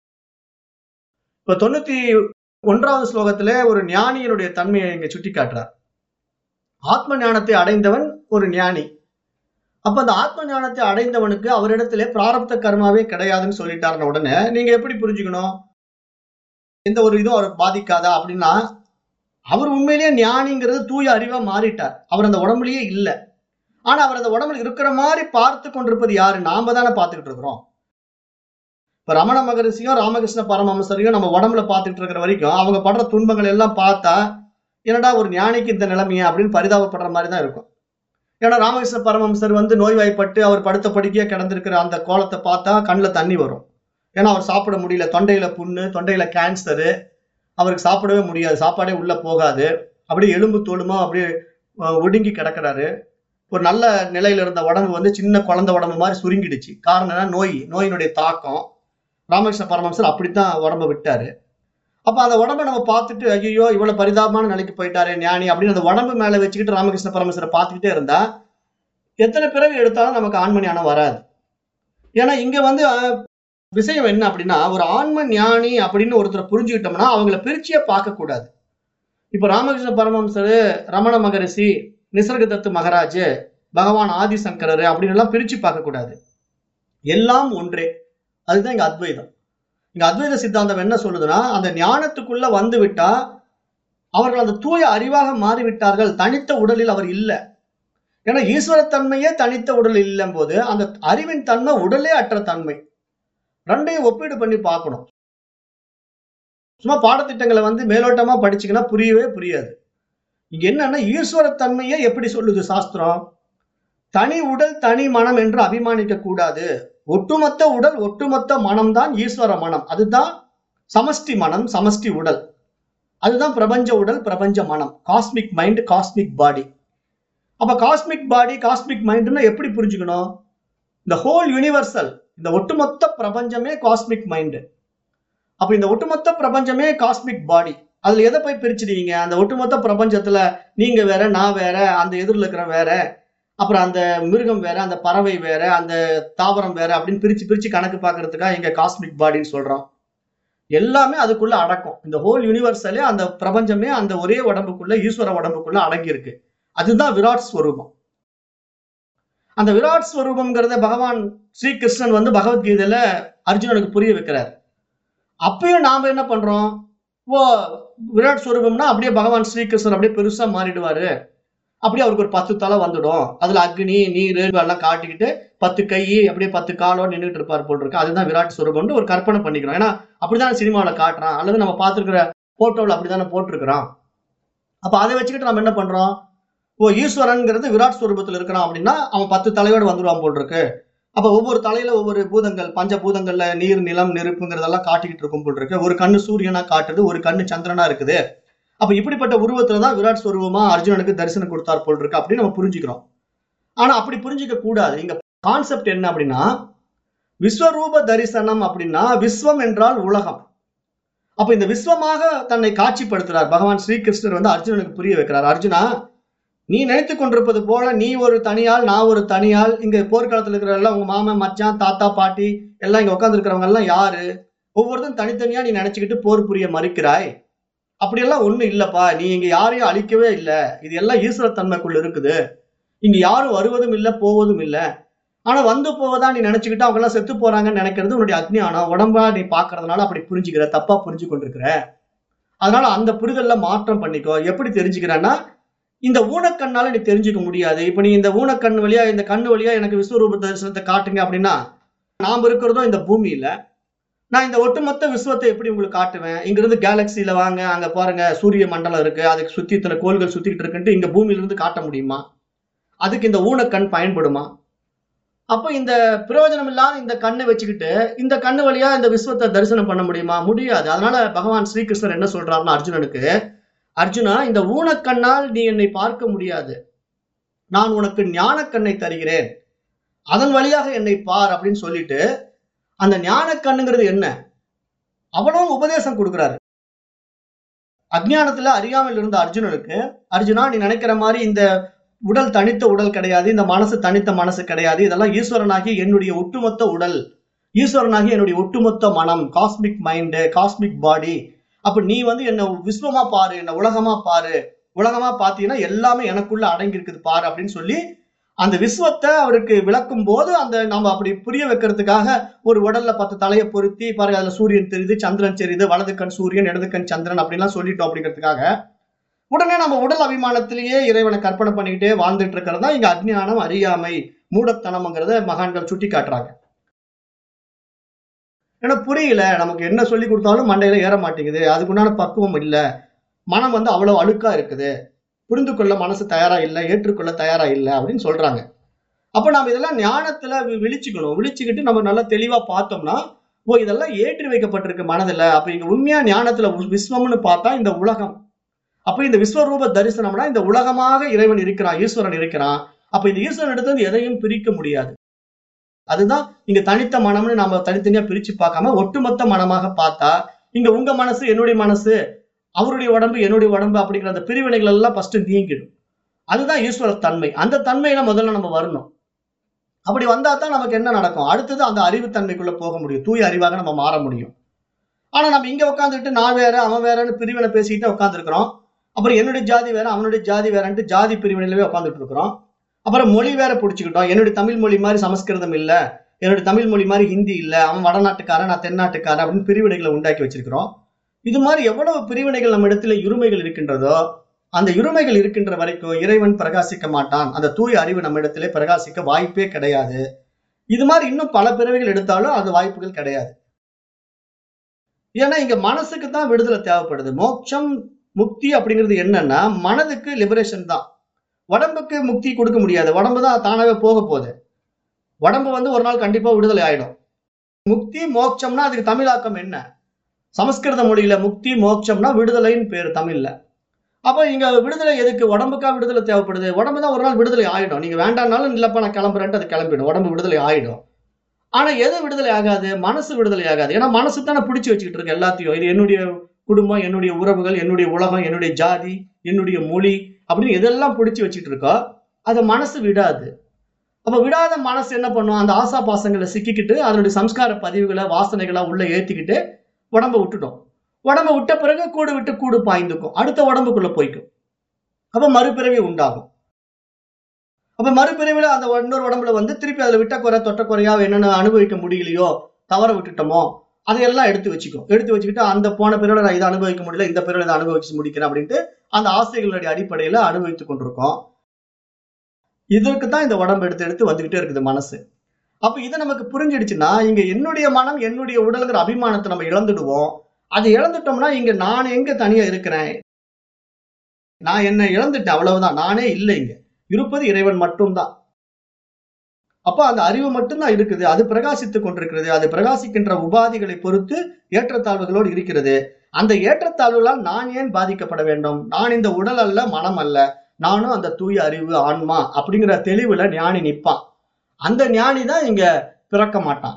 இப்ப தொண்ணூத்தி ஒன்றாவது ஸ்லோகத்திலே ஒரு ஞானியினுடைய தன்மையை இங்க சுட்டி காட்டுறார் ஆத்ம ஞானத்தை அடைந்தவன் ஒரு ஞானி அப்ப அந்த ஆத்ம ஞானத்தை அடைந்தவனுக்கு அவரிடத்திலே பிராரப்த கர்மாவே கிடையாதுன்னு சொல்லிட்டாருன உடனே நீங்க எப்படி புரிஞ்சுக்கணும் எந்த ஒரு இதுவும் அவர் பாதிக்காதா அப்படின்னா அவர் உண்மையிலேயே ஞானிங்கிறது தூய அறிவா மாறிட்டார் அவர் அந்த உடம்புலயே இல்ல ஆனா அவர் அந்த உடம்புல இருக்கிற மாதிரி பார்த்து கொண்டிருப்பது யாரு நாம தானே பார்த்துக்கிட்டு இருக்கிறோம் இப்ப ரமண மகரிஷியும் ராமகிருஷ்ண பரமஹம்சரையும் நம்ம உடம்புல பார்த்துட்டு இருக்கிற வரைக்கும் அவங்க படுற துன்பங்கள் எல்லாம் பார்த்தா என்னடா ஒரு ஞானிக்கு இந்த நிலைமையா அப்படின்னு பரிதாபப்படுற மாதிரி தான் இருக்கும் ஏன்னா ராமகிருஷ்ண பரமஹம்சர் வந்து நோய்வாய்ப்பட்டு அவர் படுத்த படுக்கையா கிடந்திருக்கிற அந்த கோலத்தை பார்த்தா கண்ணில் தண்ணி வரும் ஏன்னா அவர் சாப்பிட முடியல தொண்டையில புண்ணு தொண்டையில கேன்சரு அவருக்கு சாப்பிடவே முடியாது சாப்பாடே உள்ள போகாது அப்படியே எலும்பு தோலுமா அப்படியே அஹ், ஒடுங்கி கிடக்குறாரு ஒரு நல்ல நிலையில இருந்த உடம்பு வந்து சின்ன குழந்தை உடம்பு மாதிரி சுருங்கிடுச்சு காரணம் என்ன நோய் நோயினுடைய தாக்கம் ராமகிருஷ்ண பரமஹம்சர் அப்படித்தான் உடம்ப விட்டாரு அப்ப அந்த உடம்ப நம்ம பார்த்துட்டு ஐயோ இவ்வளவு பரிதாபமான நிலைக்கு போயிட்டாரே ஞானி அப்படின்னு அந்த உடம்பு மேல வச்சுக்கிட்டு ராமகிருஷ்ண பரமஹம்சரை பார்த்துக்கிட்டே இருந்தா எத்தனை பிறவி எடுத்தாலும் நமக்கு ஆன்ம ஞானம் வராது ஏன்னா இங்க வந்து அஹ், விஷயம் என்ன அப்படின்னா ஒரு ஆன்ம ஞானி அப்படின்னு ஒருத்தரை புரிஞ்சுக்கிட்டோம்னா அவங்கள பிரிச்சியே பார்க்க கூடாது இப்ப ராமகிருஷ்ண பரமஹம்சர் ரமண மகரிஷி நிசர்கதத்து மகராஜ் பகவான் ஆதிசங்கரர் அப்படின்னு எல்லாம் பிரிச்சு பார்க்க கூடாது எல்லாம் ஒன்றே அதுதான் இங்க அத்வைதம் இங்க அத்வைத சித்தாந்தம் என்ன சொல்லுதுன்னா அந்த ஞானத்துக்குள்ள வந்து விட்டா அவர்கள் அந்த தூய அறிவாக மாறிவிட்டார்கள் தனித்த உடலில் அவர் இல்லை ஏன்னா ஈஸ்வரத்தன்மையே தனித்த உடல் இல்லைம் போது அந்த அறிவின் தன்மை உடலே அற்ற தன்மை ரெண்டையும் ஒப்பீடு பண்ணி பார்க்கணும் சும்மா பாடத்திட்டங்களை வந்து மேலோட்டமா படிச்சீங்கன்னா புரியவே புரியாது இங்க என்னன்னா ஈஸ்வரத்தன்மையே எப்படி சொல்லுது சாஸ்திரம் தனி உடல் தனி மனம் என்று அபிமானிக்க கூடாது ஒட்டுமொத்த உடல் ஒட்டுமொத்த மனம்தான் ஈஸ்வர மனம் அதுதான் சமஷ்டி மனம் சமஷ்டி உடல் அதுதான் பிரபஞ்ச உடல் பிரபஞ்ச மனம் காஸ்மிக் மைண்ட் காஸ்மிக் பாடி அப்ப காஸ்மிக் பாடி காஸ்மிக் மைண்ட்னா எப்படி புரிஞ்சுக்கணும் இந்த ஹோல் யுனிவர்சல் இந்த ஒட்டுமொத்த பிரபஞ்சமே காஸ்மிக் மைண்ட் அப்ப இந்த ஒட்டுமொத்த பிரபஞ்சமே காஸ்மிக் பாடி அதுல எதை போய் பிரிச்சிடுவீங்க அந்த ஒட்டுமொத்த பிரபஞ்சத்துல நீங்க வேற நான் வேற அந்த எதிரில் இருக்கிற வேற அப்புறம் அந்த மிருகம் வேற அந்த பறவை வேற அந்த தாவரம் வேற அப்படின்னு பிரிச்சு பிரிச்சு கணக்கு பார்க்கறதுக்காக இங்க காஸ்மிக் பாடின்னு சொல்றோம் எல்லாமே அதுக்குள்ள அடக்கம் இந்த ஹோல் யூனிவர்சலே அந்த பிரபஞ்சமே அந்த ஒரே உடம்புக்குள்ள ஈஸ்வர உடம்புக்குள்ள அடங்கி இருக்கு அதுதான் விராட் ஸ்வரூபம் அந்த விராட் ஸ்வரூபம்ங்கிறத பகவான் ஸ்ரீகிருஷ்ணன் வந்து பகவத்கீதையில அர்ஜுனனுக்கு புரிய வைக்கிறார் அப்பயும் நாம என்ன பண்றோம் ஓ விராட் ஸ்வரூபம்னா அப்படியே பகவான் ஸ்ரீகிருஷ்ணன் அப்படியே பெருசா மாறிடுவாரு அப்படியே அவருக்கு ஒரு பத்து தலை வந்துடும் அதுல அக்னி நீர் எல்லாம் காட்டிக்கிட்டு பத்து கை அப்படியே பத்து காலோ நின்றுட்டு இருப்பார் போல் இருக்கு அதுதான் விராட் சுரூபம்னு ஒரு கற்பனை பண்ணிக்கிறோம் ஏன்னா அப்படிதான் சினிமாவில் காட்டுறான் அல்லது நம்ம பார்த்துருக்கிற போட்டோவில் அப்படிதானே போட்டிருக்கிறோம் அப்ப அதை வச்சுக்கிட்டு நம்ம என்ன பண்றோம் ஓ ஈஸ்வரன்ங்கிறது விராட் ஸ்வரூபத்தில் இருக்கிறான் அப்படின்னா அவன் பத்து தலையோடு வந்துருவான் போல் இருக்கு அப்ப ஒவ்வொரு தலையில ஒவ்வொரு பூதங்கள் பஞ்ச பூதங்கள்ல நீர் நிலம் நெருப்புங்கிறதெல்லாம் காட்டிக்கிட்டு இருக்கும் போல் இருக்கு ஒரு கண்ணு சூரியனா காட்டுது ஒரு கண்ணு சந்திரனா இருக்குது அப்ப இப்படிப்பட்ட உருவத்துல தான் விராட் ஸ்வரூபமா அர்ஜுனனுக்கு தரிசனம் கொடுத்தார் போல் இருக்கு அப்படின்னு நம்ம புரிஞ்சுக்கிறோம் ஆனா அப்படி புரிஞ்சுக்க கூடாது இங்க கான்செப்ட் என்ன அப்படின்னா விஸ்வரூப தரிசனம் அப்படின்னா விஸ்வம் என்றால் உலகம் அப்ப இந்த விஸ்வமாக தன்னை காட்சிப்படுத்துறார் பகவான் ஸ்ரீகிருஷ்ணர் வந்து அர்ஜுனனுக்கு புரிய வைக்கிறார் அர்ஜுனா நீ நினைத்து கொண்டிருப்பது போல நீ ஒரு தனியாள் நான் ஒரு தனியாள் இங்க போர்க்காலத்துல இருக்கிற எல்லாம் உங்க மாமன் மச்சான் தாத்தா பாட்டி எல்லாம் இங்க உட்கார்ந்து இருக்கிறவங்க எல்லாம் யாரு ஒவ்வொருத்தரும் தனித்தனியா நீ நினைச்சுக்கிட்டு போர் புரிய மறுக்கிறாய் அப்படியெல்லாம் ஒண்ணும் இல்லப்பா நீ இங்க யாரையும் அழிக்கவே இல்லை இது எல்லாம் ஈஸ்வர தன்மைக்குள்ள இருக்குது இங்க யாரும் வருவதும் இல்லை போவதும் இல்லை ஆனா வந்து போவதா நீ நினைச்சுக்கிட்டு அவங்க எல்லாம் செத்து போறாங்கன்னு நினைக்கிறது உன்னுடைய அக்ஞானம் உடம்பா நீ பாக்குறதுனால அப்படி புரிஞ்சுக்கிற தப்பா புரிஞ்சு கொண்டிருக்கிற அதனால அந்த புரிதல்ல மாற்றம் பண்ணிக்கோ எப்படி தெரிஞ்சுக்கிறேன்னா இந்த ஊனக்கண்ணால நீ தெரிஞ்சுக்க முடியாது இப்ப நீ இந்த ஊனக்கண் வழியா இந்த கண்ணு வழியா எனக்கு விஸ்வரூப தரிசனத்தை காட்டுங்க அப்படின்னா நாம் இருக்கிறதும் இந்த பூமியில நான் இந்த ஒட்டுமொத்த விஸ்வத்தை எப்படி உங்களுக்கு காட்டுவேன் இங்கிருந்து கேலக்சியில வாங்க அங்க பாருங்க சூரிய மண்டலம் இருக்கு அதுக்கு சுத்தி இத்தனை கோள்கள் சுத்திக்கிட்டு இருக்குன்ட்டு இங்க பூமியில இருந்து காட்ட முடியுமா அதுக்கு இந்த ஊனக்கண் பயன்படுமா அப்ப இந்த பிரயோஜனம் இல்லாத இந்த கண்ணை வச்சுக்கிட்டு இந்த கண்ணு வழியா இந்த விஸ்வத்தை தரிசனம் பண்ண முடியுமா முடியாது அதனால பகவான் ஸ்ரீகிருஷ்ணர் என்ன சொல்றாருன்னா அர்ஜுனனுக்கு அர்ஜுனா இந்த ஊனக்கண்ணால் நீ என்னை பார்க்க முடியாது நான் உனக்கு ஞானக்கண்ணை தருகிறேன் அதன் வழியாக என்னை பார் அப்படின்னு சொல்லிட்டு அந்த ஞானக்கண்ணுங்கிறது என்ன அவனும் உபதேசம் கொடுக்கிறாரு அஜ்ஞானத்துல அறியாமல் இருந்த அர்ஜுனனுக்கு அர்ஜுனா நீ நினைக்கிற மாதிரி இந்த உடல் தனித்த உடல் கிடையாது இந்த மனசு தனித்த மனசு கிடையாது இதெல்லாம் ஈஸ்வரனாகி என்னுடைய ஒட்டுமொத்த உடல் ஈஸ்வரனாகி என்னுடைய ஒட்டுமொத்த மனம் காஸ்மிக் மைண்டு காஸ்மிக் பாடி அப்ப நீ வந்து என்ன விஸ்வமா பாரு என்ன உலகமா பாரு உலகமா பாத்தீங்கன்னா எல்லாமே எனக்குள்ள அடங்கி இருக்குது பாரு அப்படின்னு சொல்லி அந்த விஸ்வத்தை அவருக்கு விளக்கும் போது அந்த நம்ம அப்படி புரிய வைக்கிறதுக்காக ஒரு உடல்ல பத்து தலையை பொருத்தி பாருங்க அதுல சூரியன் தெரியுது சந்திரன் தெரியுது வலது கண் சூரியன் இடது கண் சந்திரன் அப்படின்லாம் சொல்லிட்டோம் அப்படிங்கிறதுக்காக உடனே நம்ம உடல் அபிமானத்திலேயே இறைவனை கற்பனை பண்ணிக்கிட்டே வாழ்ந்துட்டு இருக்கிறது தான் இங்க அஜ்ஞானம் அறியாமை மூடத்தனம்ங்கிறத மகான்கள் சுட்டி காட்டுறாங்க ஏன்னா புரியல நமக்கு என்ன சொல்லி கொடுத்தாலும் மண்டையில ஏற மாட்டேங்குது அதுக்குண்டான பக்குவம் இல்ல மனம் வந்து அவ்வளவு அழுக்கா இருக்குது புரிந்து கொள்ள மனசு தயாரா இல்லை ஏற்றுக்கொள்ள தயாரா இல்லை அப்படின்னு சொல்றாங்க அப்ப நாம இதெல்லாம் ஞானத்துல வி- விழிச்சுக்கணும் விழிச்சுக்கிட்டு நம்ம நல்லா தெளிவா பார்த்தோம்னா ஓ இதெல்லாம் ஏற்றி வைக்கப்பட்டிருக்கு மனதுல அப்ப இங்க உண்மையா ஞானத்துல உ- விஸ்வம்னு பார்த்தா இந்த உலகம் அப்ப இந்த விஸ்வரூப தரிசனம்னா இந்த உலகமாக இறைவன் இருக்கிறான் ஈஸ்வரன் இருக்கிறான் அப்ப இந்த ஈஸ்வரன் இடத்துல இருந்து எதையும் பிரிக்க முடியாது அதுதான் இங்க தனித்த மனம்னு நாம தனித்தனியா பிரிச்சு பார்க்காம ஒட்டுமொத்த மனமாக பார்த்தா இங்க உங்க மனசு என்னுடைய மனசு அவருடைய உடம்பு என்னுடைய உடம்பு அப்படிங்கிற அந்த பிரிவினைகள் எல்லாம் ஃபர்ஸ்ட் நீங்கிடும் அதுதான் ஈஸ்வர தன்மை அந்த தன்மையில முதல்ல நம்ம வரணும் அப்படி வந்தா தான் நமக்கு என்ன நடக்கும் அடுத்தது அந்த அறிவுத்தன்மைக்குள்ள போக முடியும் தூய அறிவாக நம்ம மாற முடியும் ஆனா நம்ம இங்க உட்காந்துட்டு நான் வேற அவன் வேறன்னு பிரிவினை பேசிக்கிட்டே உட்காந்துருக்கிறோம் அப்புறம் என்னுடைய ஜாதி வேற அவனுடைய ஜாதி வேறன்ட்டு ஜாதி பிரிவினையிலவே உட்காந்துட்டு இருக்கிறோம் அப்புறம் மொழி வேற பிடிச்சிக்கிட்டோம் என்னுடைய தமிழ் மொழி மாதிரி சமஸ்கிருதம் இல்ல என்னுடைய தமிழ் மொழி மாதிரி ஹிந்தி இல்ல அவன் வடநாட்டுக்காரன் நான் தென்னாட்டுக்காரன் அப்படின்னு பிரிவினைகளை உண்டாக்கி வச்சிருக்கிறோம் இது மாதிரி எவ்வளவு பிரிவினைகள் நம்ம இடத்துல இருமைகள் இருக்கின்றதோ அந்த இருமைகள் இருக்கின்ற வரைக்கும் இறைவன் பிரகாசிக்க மாட்டான் அந்த தூய அறிவு நம்ம இடத்திலே பிரகாசிக்க வாய்ப்பே கிடையாது இது மாதிரி இன்னும் பல பிறவிகள் எடுத்தாலும் அது வாய்ப்புகள் கிடையாது ஏன்னா இங்க மனசுக்கு தான் விடுதலை தேவைப்படுது மோட்சம் முக்தி அப்படிங்கிறது என்னன்னா மனதுக்கு லிபரேஷன் தான் உடம்புக்கு முக்தி கொடுக்க முடியாது உடம்பு தான் தானாவே போக போகுது உடம்பு வந்து ஒரு நாள் கண்டிப்பா விடுதலை ஆயிடும் முக்தி மோட்சம்னா அதுக்கு தமிழாக்கம் என்ன சமஸ்கிருத மொழியில முக்தி மோட்சம்னா விடுதலைன்னு பேரு தமிழ்ல அப்ப இங்க விடுதலை எதுக்கு உடம்புக்கா விடுதலை தேவைப்படுது உடம்பு தான் ஒரு நாள் விடுதலை ஆயிடும் நீங்க வேண்டாம்னாலும் இல்லப்பா நான் கிளம்புறேன்ட்டு அது கிளம்பிடும் உடம்பு விடுதலை ஆயிடும் ஆனா எது விடுதலை ஆகாது மனசு விடுதலை ஆகாது ஏன்னா மனசு தானே பிடிச்சி வச்சுக்கிட்டு இருக்கு எல்லாத்தையும் இது என்னுடைய குடும்பம் என்னுடைய உறவுகள் என்னுடைய உலகம் என்னுடைய ஜாதி என்னுடைய மொழி அப்படின்னு எதெல்லாம் பிடிச்சி வச்சுட்டு இருக்கோ அதை மனசு விடாது அப்ப விடாத மனசு என்ன பண்ணும் அந்த ஆசா பாசங்களை சிக்கிக்கிட்டு அதனுடைய சம்ஸ்கார பதிவுகளை வாசனைகளை உள்ள ஏத்திக்கிட்டு உடம்ப விட்டுடும் உடம்ப விட்ட பிறகு கூடு விட்டு கூடு பாய்ந்துக்கும் அடுத்த உடம்புக்குள்ள போய்க்கும் அப்ப மறுபிறவி உண்டாகும் அப்ப மறுபிறவில அந்த இன்னொரு உடம்புல வந்து திருப்பி அதுல விட்ட குறை தொட்ட குறையா என்னென்ன அனுபவிக்க முடியலையோ தவற விட்டுட்டோமோ அதையெல்லாம் எடுத்து வச்சுக்கும் எடுத்து வச்சுக்கிட்டு அந்த போன பிறவில நான் இதை அனுபவிக்க முடியல இந்த பிறவில இதை அனுபவிச்சு முடிக்கிறேன் அப்படின்ட்டு அந்த ஆசைகளுடைய அடிப்படையில அனுபவித்துக் கொண்டிருக்கோம் இதற்கு தான் இந்த உடம்பு எடுத்து எடுத்து வந்துகிட்டே இருக்குது மனசு அப்ப இது நமக்கு புரிஞ்சிடுச்சுன்னா இங்க என்னுடைய மனம் என்னுடைய உடலுங்கிற அபிமானத்தை நம்ம இழந்துடுவோம் அது இழந்துட்டோம்னா இங்க நான் எங்க தனியா இருக்கிறேன் நான் என்ன இழந்துட்டேன் அவ்வளவுதான் நானே இல்லை இங்க இருப்பது இறைவன் மட்டும்தான் அப்ப அந்த அறிவு மட்டும்தான் இருக்குது அது பிரகாசித்துக் கொண்டிருக்கிறது அது பிரகாசிக்கின்ற உபாதிகளை பொறுத்து ஏற்றத்தாழ்வுகளோடு இருக்கிறது அந்த ஏற்றத்தாழ்வுகளால் நான் ஏன் பாதிக்கப்பட வேண்டும் நான் இந்த உடல் அல்ல மனம் அல்ல நானும் அந்த தூய அறிவு ஆன்மா அப்படிங்கிற தெளிவுல ஞானி நிப்பான் அந்த ஞானி தான் இங்க பிறக்க மாட்டான்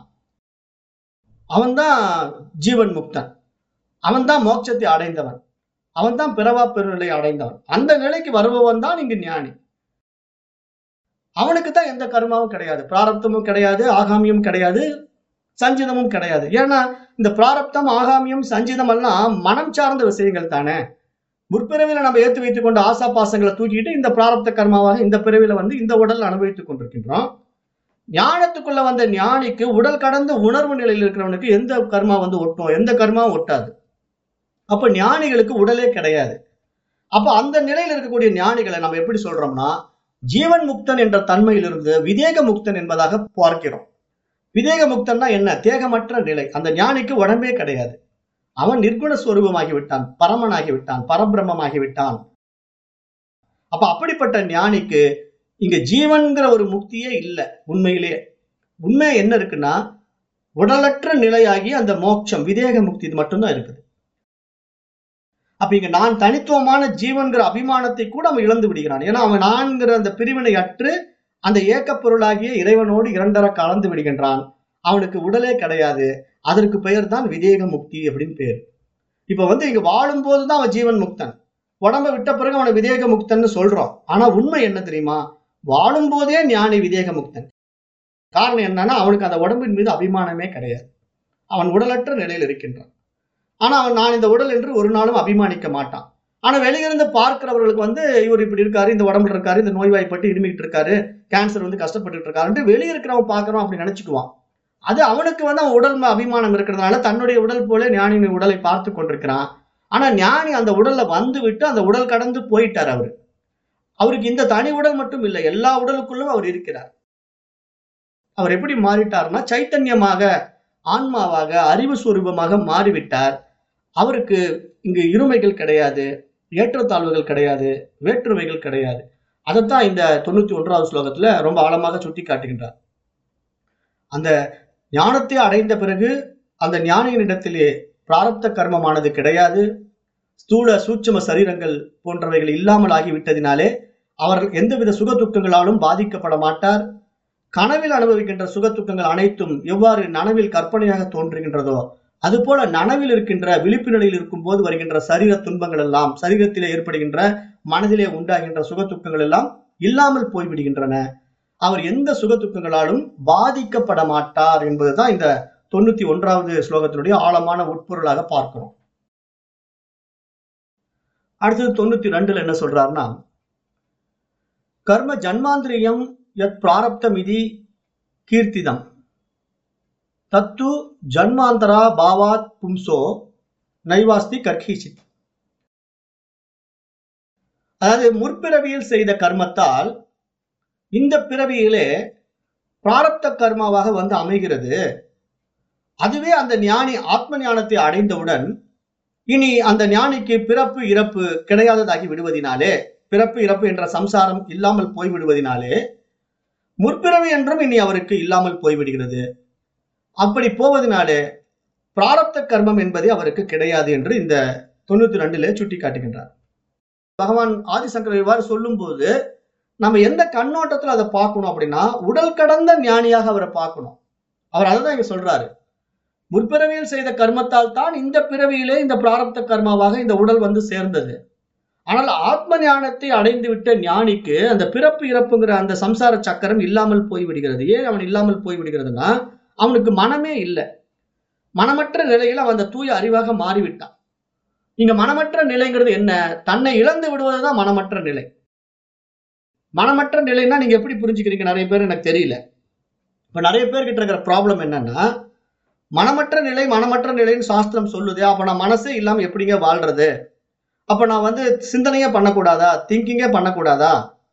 அவன்தான் ஜீவன் முக்தன் அவன்தான் மோட்சத்தை அடைந்தவன் அவன்தான் பிறவா பெருநிலை அடைந்தவன் அந்த நிலைக்கு வருபவன் தான் இங்கு ஞானி அவனுக்கு தான் எந்த கர்மாவும் கிடையாது பிராரப்தமும் கிடையாது ஆகாமியும் கிடையாது சஞ்சிதமும் கிடையாது ஏன்னா இந்த பிராரப்தம் ஆகாமியம் சஞ்சிதம் எல்லாம் மனம் சார்ந்த விஷயங்கள் தானே முற்பிறவில நம்ம ஏத்து வைத்துக் கொண்ட ஆசா பாசங்களை தூக்கிட்டு இந்த பிராரப்த கர்மாவாக இந்த பிறவில வந்து இந்த உடல் அனுபவித்துக் கொண்டிருக்கின்றோம் ஞானத்துக்குள்ள வந்த ஞானிக்கு உடல் கடந்த உணர்வு நிலையில் இருக்கிறவனுக்கு எந்த கர்மா வந்து ஒட்டும் எந்த கர்மாவும் ஒட்டாது அப்ப ஞானிகளுக்கு உடலே கிடையாது அப்ப அந்த நிலையில் இருக்கக்கூடிய ஞானிகளை நம்ம எப்படி சொல்றோம்னா ஜீவன் முக்தன் என்ற தன்மையிலிருந்து விதேக முக்தன் என்பதாக பார்க்கிறோம் விதேக முக்தன்னா என்ன தேகமற்ற நிலை அந்த ஞானிக்கு உடம்பே கிடையாது அவன் நிர்குண ஸ்வரூபமாகி விட்டான் பரமனாகி விட்டான் பரபிரம்மமாகி விட்டான் அப்ப அப்படிப்பட்ட ஞானிக்கு இங்க ஜீவன்கிற ஒரு முக்தியே இல்லை உண்மையிலேயே உண்மை என்ன இருக்குன்னா உடலற்ற நிலையாகி அந்த மோட்சம் விதேக முக்தி இது மட்டும்தான் இருக்குது அப்ப இங்க நான் தனித்துவமான ஜீவன்கிற அபிமானத்தை கூட அவன் இழந்து விடுகிறான் ஏன்னா அவன் நான்கிற அந்த பிரிவினை அற்று அந்த ஏக்கப் பொருளாகிய இறைவனோடு இரண்டர கலந்து விடுகின்றான் அவனுக்கு உடலே கிடையாது அதற்கு பெயர் தான் விதேக முக்தி அப்படின்னு பேர் இப்ப வந்து இங்க வாழும் போதுதான் அவன் ஜீவன் முக்தன் உடம்ப விட்ட பிறகு அவனை விதேக முக்தன்னு சொல்றோம் ஆனா உண்மை என்ன தெரியுமா வாழும் போதே ஞானி விதேக முக்தன் காரணம் என்னன்னா அவனுக்கு அந்த உடம்பின் மீது அபிமானமே கிடையாது அவன் உடலற்ற நிலையில் இருக்கின்றான் ஆனா அவன் நான் இந்த உடல் என்று ஒரு நாளும் அபிமானிக்க மாட்டான் ஆனா வெளியிருந்து பார்க்கிறவர்களுக்கு வந்து இவர் இப்படி இருக்காரு இந்த உடம்புல இருக்காரு இந்த நோய்வாய்ப்பட்டு இருமிக்கிட்டு இருக்காரு கேன்சர் வந்து கஷ்டப்பட்டுட்டு இருக்காருன்ட்டு வெளியே இருக்கிறவன் பார்க்கறோம் அப்படி நினைச்சுக்குவான் அது அவனுக்கு வந்து அவன் உடல் மேல் அபிமானம் இருக்கிறதுனால தன்னுடைய உடல் போல ஞானியின் உடலை பார்த்து கொண்டிருக்கிறான் ஆனா ஞானி அந்த உடல்ல வந்து விட்டு அந்த உடல் கடந்து போயிட்டார் அவரு அவருக்கு இந்த தனி உடல் மட்டும் இல்லை எல்லா உடலுக்குள்ளும் அவர் இருக்கிறார் அவர் எப்படி மாறிட்டார்னா சைத்தன்யமாக ஆன்மாவாக அறிவு சுரூபமாக மாறிவிட்டார் அவருக்கு இங்கு இருமைகள் கிடையாது ஏற்றத்தாழ்வுகள் கிடையாது வேற்றுமைகள் கிடையாது அதைத்தான் இந்த தொண்ணூத்தி ஒன்றாவது ஸ்லோகத்துல ரொம்ப ஆழமாக சுட்டி காட்டுகின்றார் அந்த ஞானத்தை அடைந்த பிறகு அந்த ஞானியினிடத்திலே பிராரப்த கர்மமானது கிடையாது ஸ்தூல சூட்சும சரீரங்கள் போன்றவைகள் இல்லாமல் ஆகிவிட்டதினாலே அவர் எந்தவித சுக துக்கங்களாலும் பாதிக்கப்பட மாட்டார் கனவில் அனுபவிக்கின்ற சுக துக்கங்கள் அனைத்தும் எவ்வாறு நனவில் கற்பனையாக தோன்றுகின்றதோ அதுபோல நனவில் இருக்கின்ற விழிப்பு நிலையில் இருக்கும் போது வருகின்ற சரீர துன்பங்கள் எல்லாம் சரீரத்திலே ஏற்படுகின்ற மனதிலே உண்டாகின்ற சுக துக்கங்கள் எல்லாம் இல்லாமல் போய்விடுகின்றன அவர் எந்த சுக துக்கங்களாலும் பாதிக்கப்பட மாட்டார் என்பதுதான் இந்த தொண்ணூத்தி ஒன்றாவது ஸ்லோகத்தினுடைய ஆழமான உட்பொருளாக பார்க்கிறோம் அடுத்தது தொண்ணூத்தி ரெண்டுல என்ன சொல்றாருன்னா கர்ம ஜன்மாந்திரியம் யத் பிராரப்தமிதி கீர்த்திதம் தத்து ஜன்மாந்தரா பாவாத் பும்சோ நைவாஸ்தி கர்ஹிசித் அதாவது முற்பிறவியில் செய்த கர்மத்தால் இந்த பிறவியிலே பிராரப்த கர்மாவாக வந்து அமைகிறது அதுவே அந்த ஞானி ஆத்ம ஞானத்தை அடைந்தவுடன் இனி அந்த ஞானிக்கு பிறப்பு இறப்பு கிடையாததாகி விடுவதினாலே பிறப்பு இறப்பு என்ற சம்சாரம் இல்லாமல் போய்விடுவதினாலே முற்பிறவி என்றும் இனி அவருக்கு இல்லாமல் போய்விடுகிறது அப்படி போவதனாலே பிராரப்த கர்மம் என்பதே அவருக்கு கிடையாது என்று இந்த தொண்ணூத்தி ரெண்டுல சுட்டி காட்டுகின்றார் பகவான் ஆதிசங்கர் இவ்வாறு சொல்லும் போது நம்ம எந்த கண்ணோட்டத்துல அதை பார்க்கணும் அப்படின்னா உடல் கடந்த ஞானியாக அவரை பார்க்கணும் அவர் அதை தான் இங்க சொல்றாரு முற்பிறவியில் செய்த கர்மத்தால் தான் இந்த பிறவியிலே இந்த பிராரப்த கர்மாவாக இந்த உடல் வந்து சேர்ந்தது ஆனால் ஆத்ம ஞானத்தை அடைந்து விட்ட ஞானிக்கு அந்த பிறப்பு இறப்புங்கிற அந்த சம்சார சக்கரம் இல்லாமல் போய்விடுகிறது ஏன் அவன் இல்லாமல் போய்விடுகிறதுனா அவனுக்கு மனமே இல்லை மனமற்ற நிலையில் அவன் அந்த தூய அறிவாக மாறிவிட்டான் இங்க மனமற்ற நிலைங்கிறது என்ன தன்னை இழந்து விடுவதுதான் மனமற்ற நிலை மனமற்ற நிலைன்னா நீங்க எப்படி புரிஞ்சுக்கிறீங்க நிறைய பேர் எனக்கு தெரியல இப்ப நிறைய பேர்கிட்ட இருக்கிற ப்ராப்ளம் என்னன்னா மனமற்ற நிலை மனமற்ற நிலைன்னு சாஸ்திரம் சொல்லுது அப்ப நான் மனசே இல்லாம எப்படிங்க வாழ்றது அப்ப நான் வந்து சிந்தனையே பண்ணக்கூடாதா திங்கிங்கே பண்ணக்கூடாதா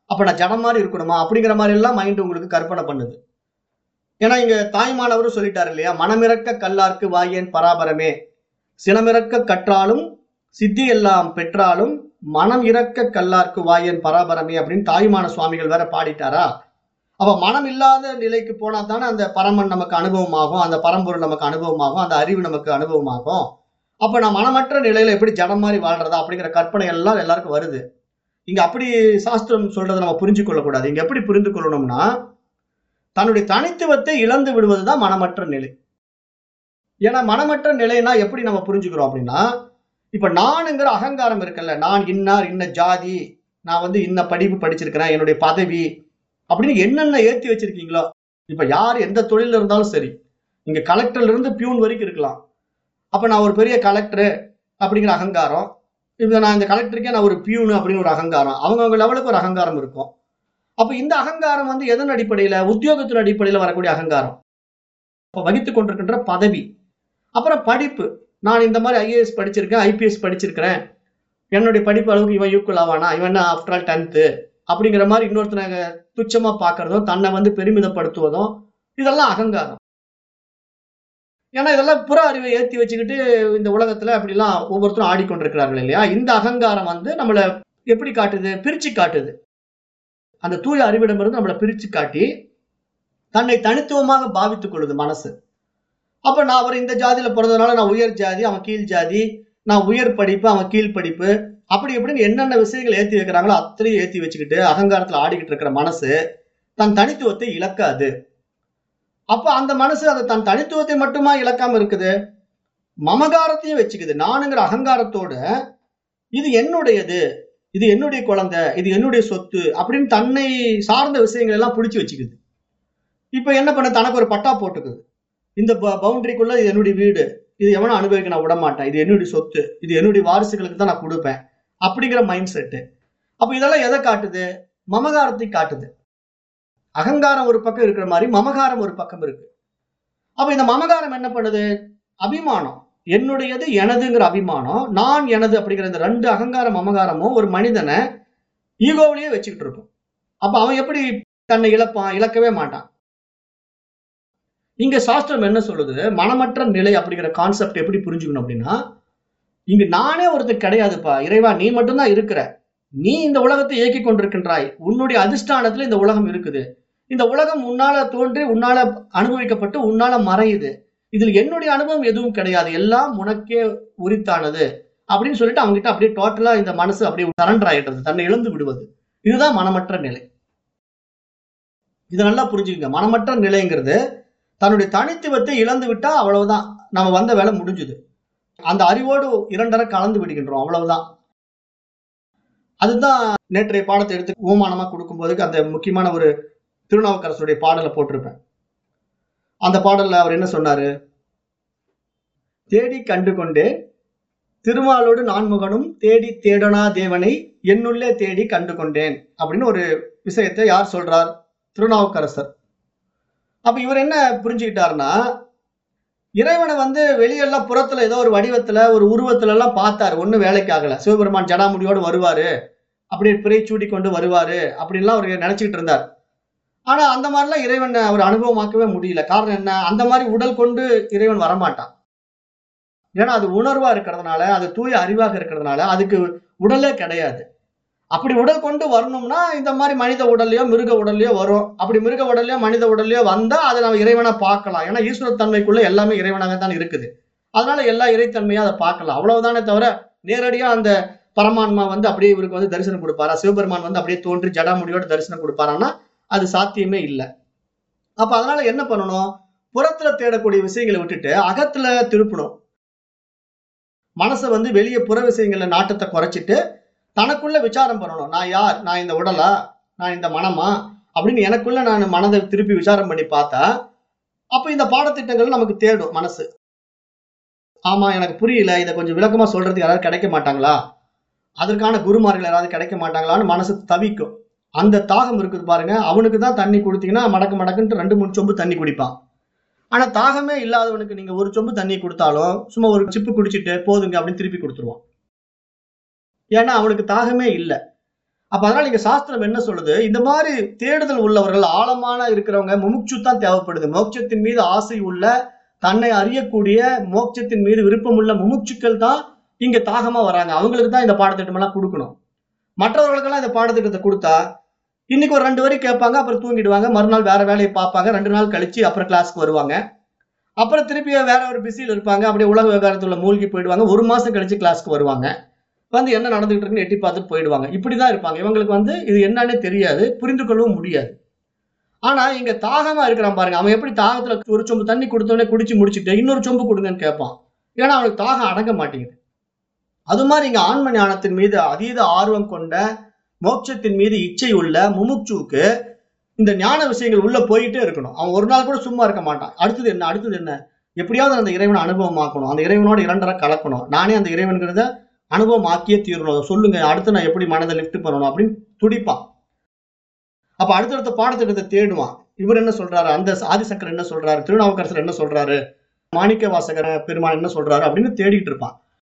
அப்ப நான் ஜடம் மாதிரி இருக்கணுமா அப்படிங்கிற மாதிரி எல்லாம் மைண்ட் உங்களுக்கு கற்பனை பண்ணுது ஏன்னா இங்க தாய்மானவரும் சொல்லிட்டாரு இல்லையா மனமிறக்க கல்லார்க்கு வாயேன் பராபரமே சினமிறக்க கற்றாலும் சித்தி எல்லாம் பெற்றாலும் மனம் இறக்க கல்லார்க்கு வாயன் பராபரமே அப்படின்னு தாய்மான சுவாமிகள் வேற பாடிட்டாரா அப்ப மனம் இல்லாத நிலைக்கு போனா தானே அந்த பரமன் நமக்கு அனுபவமாகும் அந்த பரம்பொருள் நமக்கு அனுபவமாகும் அந்த அறிவு நமக்கு அனுபவமாகும் அப்ப நான் மனமற்ற நிலையில எப்படி ஜடம் மாதிரி வாழ்றதா அப்படிங்கிற கற்பனை எல்லாம் எல்லாருக்கும் வருது இங்க அப்படி சாஸ்திரம் சொல்றதை நம்ம புரிஞ்சு கொள்ளக்கூடாது இங்க எப்படி புரிந்து கொள்ளணும்னா தன்னுடைய தனித்துவத்தை இழந்து விடுவதுதான் மனமற்ற நிலை ஏன்னா மனமற்ற நிலைனா எப்படி நம்ம புரிஞ்சுக்கிறோம் அப்படின்னா இப்ப நானுங்கிற அகங்காரம் இருக்குல்ல நான் இன்னார் இன்ன ஜாதி நான் வந்து இன்ன படிப்பு படிச்சிருக்கிறேன் என்னுடைய பதவி அப்படின்னு என்னென்ன ஏத்தி வச்சிருக்கீங்களோ இப்ப யார் எந்த தொழில இருந்தாலும் சரி இங்க கலெக்டர்ல இருந்து பியூன் வரைக்கும் இருக்கலாம் அப்ப நான் ஒரு பெரிய கலெக்டர் அப்படிங்கிற அகங்காரம் இப்ப நான் இந்த கலெக்டருக்கே நான் ஒரு பியூனு அப்படின்னு ஒரு அகங்காரம் அவங்கவுங்க லெவலுக்கு ஒரு அகங்காரம் இருக்கும் அப்ப இந்த அகங்காரம் வந்து எதன் அடிப்படையில உத்தியோகத்தின் அடிப்படையில வரக்கூடிய அகங்காரம் இப்ப வகித்துக் கொண்டிருக்கின்ற பதவி அப்புறம் படிப்பு நான் இந்த மாதிரி ஐஏஎஸ் படிச்சிருக்கேன் ஐபிஎஸ் படிச்சிருக்கிறேன் என்னுடைய படிப்பு அளவுக்கு இவன் ஈக்குவல் ஆவானா இவன் ஆஃப்டர் ஆல் டென்த்து அப்படிங்கிற மாதிரி இன்னொருத்தனை துச்சமா பார்க்கறதும் தன்னை வந்து பெருமிதப்படுத்துவதும் இதெல்லாம் அகங்காரம் ஏன்னா இதெல்லாம் புற அறிவை ஏத்தி வச்சுக்கிட்டு இந்த உலகத்துல அப்படிலாம் ஒவ்வொருத்தரும் ஆடிக்கொண்டிருக்கிறார்கள் இல்லையா இந்த அகங்காரம் வந்து நம்மள எப்படி காட்டுது பிரிச்சு காட்டுது அந்த தூய அறிவிடமிருந்து நம்மளை பிரிச்சு காட்டி தன்னை தனித்துவமாக பாவித்துக் கொள்ளுது மனசு அப்ப நான் அவர் இந்த ஜாதியில பிறந்ததுனால நான் உயர் ஜாதி அவன் கீழ் ஜாதி நான் உயர் படிப்பு அவன் கீழ் படிப்பு அப்படி இப்படின்னு என்னென்ன விஷயங்கள் ஏத்தி வைக்கிறாங்களோ அத்தனையும் ஏத்தி வச்சுக்கிட்டு அகங்காரத்துல ஆடிக்கிட்டு இருக்கிற மனசு தன் தனித்துவத்தை இழக்காது அப்ப அந்த மனசு அதை தன் தனித்துவத்தை மட்டுமா இழக்காம இருக்குது மமகாரத்தையும் வச்சுக்குது நானுங்கிற அகங்காரத்தோட இது என்னுடையது இது என்னுடைய குழந்தை இது என்னுடைய சொத்து அப்படின்னு தன்னை சார்ந்த விஷயங்கள் எல்லாம் பிடிச்சி வச்சுக்குது இப்ப என்ன பண்ண தனக்கு ஒரு பட்டா போட்டுக்குது இந்த பவுண்டரிக்குள்ள இது என்னுடைய வீடு இது எவனும் அனுபவிக்க நான் விட மாட்டேன் இது என்னுடைய சொத்து இது என்னுடைய வாரிசுகளுக்கு தான் நான் கொடுப்பேன் அப்படிங்கிற மைண்ட் செட்டு அப்ப இதெல்லாம் எதை காட்டுது மமகாரத்தை காட்டுது அகங்காரம் ஒரு பக்கம் இருக்கிற மாதிரி மமகாரம் ஒரு பக்கம் இருக்கு அப்ப இந்த மமகாரம் என்ன பண்ணுது அபிமானம் என்னுடையது எனதுங்கிற அபிமானம் நான் எனது அப்படிங்கிற இந்த ரெண்டு அகங்கார மமகாரமும் ஒரு மனிதனை ஈகோவிலேயே வச்சுக்கிட்டு இருக்கும் அப்ப அவன் எப்படி தன்னை இழப்பான் இழக்கவே மாட்டான் இங்க சாஸ்திரம் என்ன சொல்லுது மனமற்ற நிலை அப்படிங்கிற கான்செப்ட் எப்படி புரிஞ்சுக்கணும் அப்படின்னா இங்க நானே ஒருத்தர் கிடையாதுப்பா இறைவா நீ மட்டும்தான் இருக்கிற நீ இந்த உலகத்தை இயக்கி கொண்டிருக்கின்றாய் உன்னுடைய அதிஷ்டானத்துல இந்த உலகம் இருக்குது இந்த உலகம் உன்னால தோன்றி உன்னால அனுபவிக்கப்பட்டு உன்னால மறையுது இதில் என்னுடைய அனுபவம் எதுவும் கிடையாது எல்லாம் உனக்கே உரித்தானது அப்படின்னு சொல்லிட்டு அவங்க கிட்ட அப்படியே டோட்டலா இந்த மனசு அப்படியே சரண்டர் ஆயிடுறது தன்னை இழந்து விடுவது இதுதான் மனமற்ற நிலை இது நல்லா புரிஞ்சுக்கங்க மனமற்ற நிலைங்கிறது தன்னுடைய தனித்துவத்தை இழந்து விட்டா அவ்வளவுதான் நம்ம வந்த வேலை முடிஞ்சுது அந்த அறிவோடு இரண்டரை கலந்து விடுகின்றோம் அவ்வளவுதான் அதுதான் நேற்றைய பாடத்தை எடுத்து ஓமானமா கொடுக்கும்போதுக்கு அந்த முக்கியமான ஒரு திருநாவுக்கரசுடைய பாடலை போட்டிருப்பேன் அந்த பாடல்ல அவர் என்ன சொன்னாரு தேடி கண்டு கொண்டே திருமாலோடு நான்முகனும் தேடி தேடனா தேவனை என்னுள்ளே தேடி கண்டு கொண்டேன் அப்படின்னு ஒரு விஷயத்தை யார் சொல்றார் திருநாவுக்கரசர் அப்ப இவர் என்ன புரிஞ்சுக்கிட்டாருன்னா இறைவனை வந்து வெளியெல்லாம் புறத்துல ஏதோ ஒரு வடிவத்துல ஒரு உருவத்துல எல்லாம் பார்த்தாரு ஒண்ணு வேலைக்கு ஆகல சிவபெருமான் ஜடாமுடியோடு வருவாரு அப்படியே பிறை சூடி கொண்டு வருவாரு அப்படின்லாம் அவர் நினைச்சுக்கிட்டு இருந்தார் ஆனா அந்த மாதிரிலாம் இறைவன் அவர் அனுபவமாக்கவே முடியல காரணம் என்ன அந்த மாதிரி உடல் கொண்டு இறைவன் வரமாட்டான் ஏன்னா அது உணர்வா இருக்கிறதுனால அது தூய அறிவாக இருக்கிறதுனால அதுக்கு உடலே கிடையாது அப்படி உடல் கொண்டு வரணும்னா இந்த மாதிரி மனித உடல்லையோ மிருக உடல்லையோ வரும் அப்படி மிருக உடல்லையோ மனித உடல்லையோ வந்தா அதை நம்ம இறைவனா பார்க்கலாம் ஏன்னா ஈஸ்வரத்தன்மைக்குள்ள எல்லாமே இறைவனாக தான் இருக்குது அதனால எல்லா இறைத்தன்மையும் அதை பார்க்கலாம் அவ்வளவுதானே தவிர நேரடியா அந்த பரமான்மா வந்து அப்படியே இவருக்கு வந்து தரிசனம் கொடுப்பாரா சிவபெருமான் வந்து அப்படியே தோன்றி ஜடாமுடியோட தரிசனம் கொடுப்பாரான்னா அது சாத்தியமே இல்லை அப்ப அதனால என்ன பண்ணணும் புறத்துல தேடக்கூடிய விஷயங்களை விட்டுட்டு அகத்துல திருப்பணும் மனசை வந்து வெளியே புற விஷயங்கள்ல நாட்டத்தை குறைச்சிட்டு தனக்குள்ள விசாரம் பண்ணணும் நான் யார் நான் இந்த உடலா நான் இந்த மனமா அப்படின்னு எனக்குள்ள நான் மனதை திருப்பி விசாரம் பண்ணி பார்த்தா அப்ப இந்த பாடத்திட்டங்கள் நமக்கு தேடும் மனசு ஆமா எனக்கு புரியல இதை கொஞ்சம் விளக்கமா சொல்றதுக்கு யாராவது கிடைக்க மாட்டாங்களா அதற்கான குருமார்கள் யாராவது கிடைக்க மாட்டாங்களான்னு மனசு தவிக்கும் அந்த தாகம் இருக்குது பாருங்க அவனுக்கு தான் தண்ணி கொடுத்தீங்கன்னா மடக்கு மடக்குன்ட்டு ரெண்டு மூணு சொம்பு தண்ணி குடிப்பான் ஆனா தாகமே இல்லாதவனுக்கு நீங்க ஒரு சொம்பு தண்ணி கொடுத்தாலும் சும்மா ஒரு சிப்பு குடிச்சிட்டு போதுங்க அப்படின்னு திருப்பி கொடுத்துருவான் ஏன்னா அவனுக்கு தாகமே இல்லை அப்ப அதனால இங்க சாஸ்திரம் என்ன சொல்லுது இந்த மாதிரி தேடுதல் உள்ளவர்கள் ஆழமான இருக்கிறவங்க முமுட்சு தான் தேவைப்படுது மோட்சத்தின் மீது ஆசை உள்ள தன்னை அறியக்கூடிய மோட்சத்தின் மீது விருப்பம் உள்ள முமுட்சுக்கள் தான் இங்க தாகமா வராங்க அவங்களுக்கு தான் இந்த பாடத்திட்டம் எல்லாம் கொடுக்கணும் மற்றவர்களுக்கெல்லாம் இந்த பாடத்திட்டத்தை கொடுத்தா இன்னைக்கு ஒரு ரெண்டு வரி கேட்பாங்க அப்புறம் தூங்கிடுவாங்க மறுநாள் வேற வேலையை பார்ப்பாங்க ரெண்டு நாள் கழிச்சு அப்புறம் கிளாஸ்க்கு வருவாங்க அப்புறம் திருப்பி வேற ஒரு பிஸியில் இருப்பாங்க அப்படியே உலக விவகாரத்துல மூழ்கி போயிடுவாங்க ஒரு மாசம் கழிச்சு கிளாஸ்க்கு வருவாங்க வந்து என்ன நடந்துகிட்டு இருக்குன்னு எட்டி பார்த்துட்டு போயிடுவாங்க இப்படிதான் இருப்பாங்க இவங்களுக்கு வந்து இது என்னன்னே தெரியாது புரிந்து கொள்ளவும் முடியாது ஆனா இங்க தாகமா இருக்கிறான் பாருங்க அவன் எப்படி தாகத்துல ஒரு சொம்பு தண்ணி கொடுத்தோடனே குடிச்சு முடிச்சுட்டு இன்னொரு சொம்பு கொடுங்கன்னு கேட்பான் ஏன்னா அவனுக்கு தாகம் அடங்க மாட்டேங்குது அது மாதிரி இங்க ஆன்ம ஞானத்தின் மீது அதீத ஆர்வம் கொண்ட மோட்சத்தின் மீது இச்சை உள்ள முமுட்சுவுக்கு இந்த ஞான விஷயங்கள் உள்ள போயிட்டே இருக்கணும் அவன் ஒரு நாள் கூட சும்மா இருக்க மாட்டான் அடுத்தது என்ன அடுத்தது என்ன எப்படியாவது அந்த இறைவனை அனுபவமாக்கணும் அந்த இறைவனோட இரண்டரை கலக்கணும் நானே அந்த இறைவன்கிறத அனுபவம் ஆக்கியே தீரணும் சொல்லுங்க அடுத்து நான் எப்படி மனதை லிஃப்ட் பண்ணணும் அப்படின்னு துடிப்பான் அப்ப அடுத்தடுத்த பாடத்திட்டத்தை தேடுவான் இவர் என்ன சொல்றாரு அந்த ஆதிசங்கர் என்ன சொல்றாரு திருநாவுக்கரசர் என்ன சொல்றாரு மாணிக்க வாசகர் பெருமான் என்ன சொல்றாரு அப்படின்னு தேடிட்டு இருப்பான்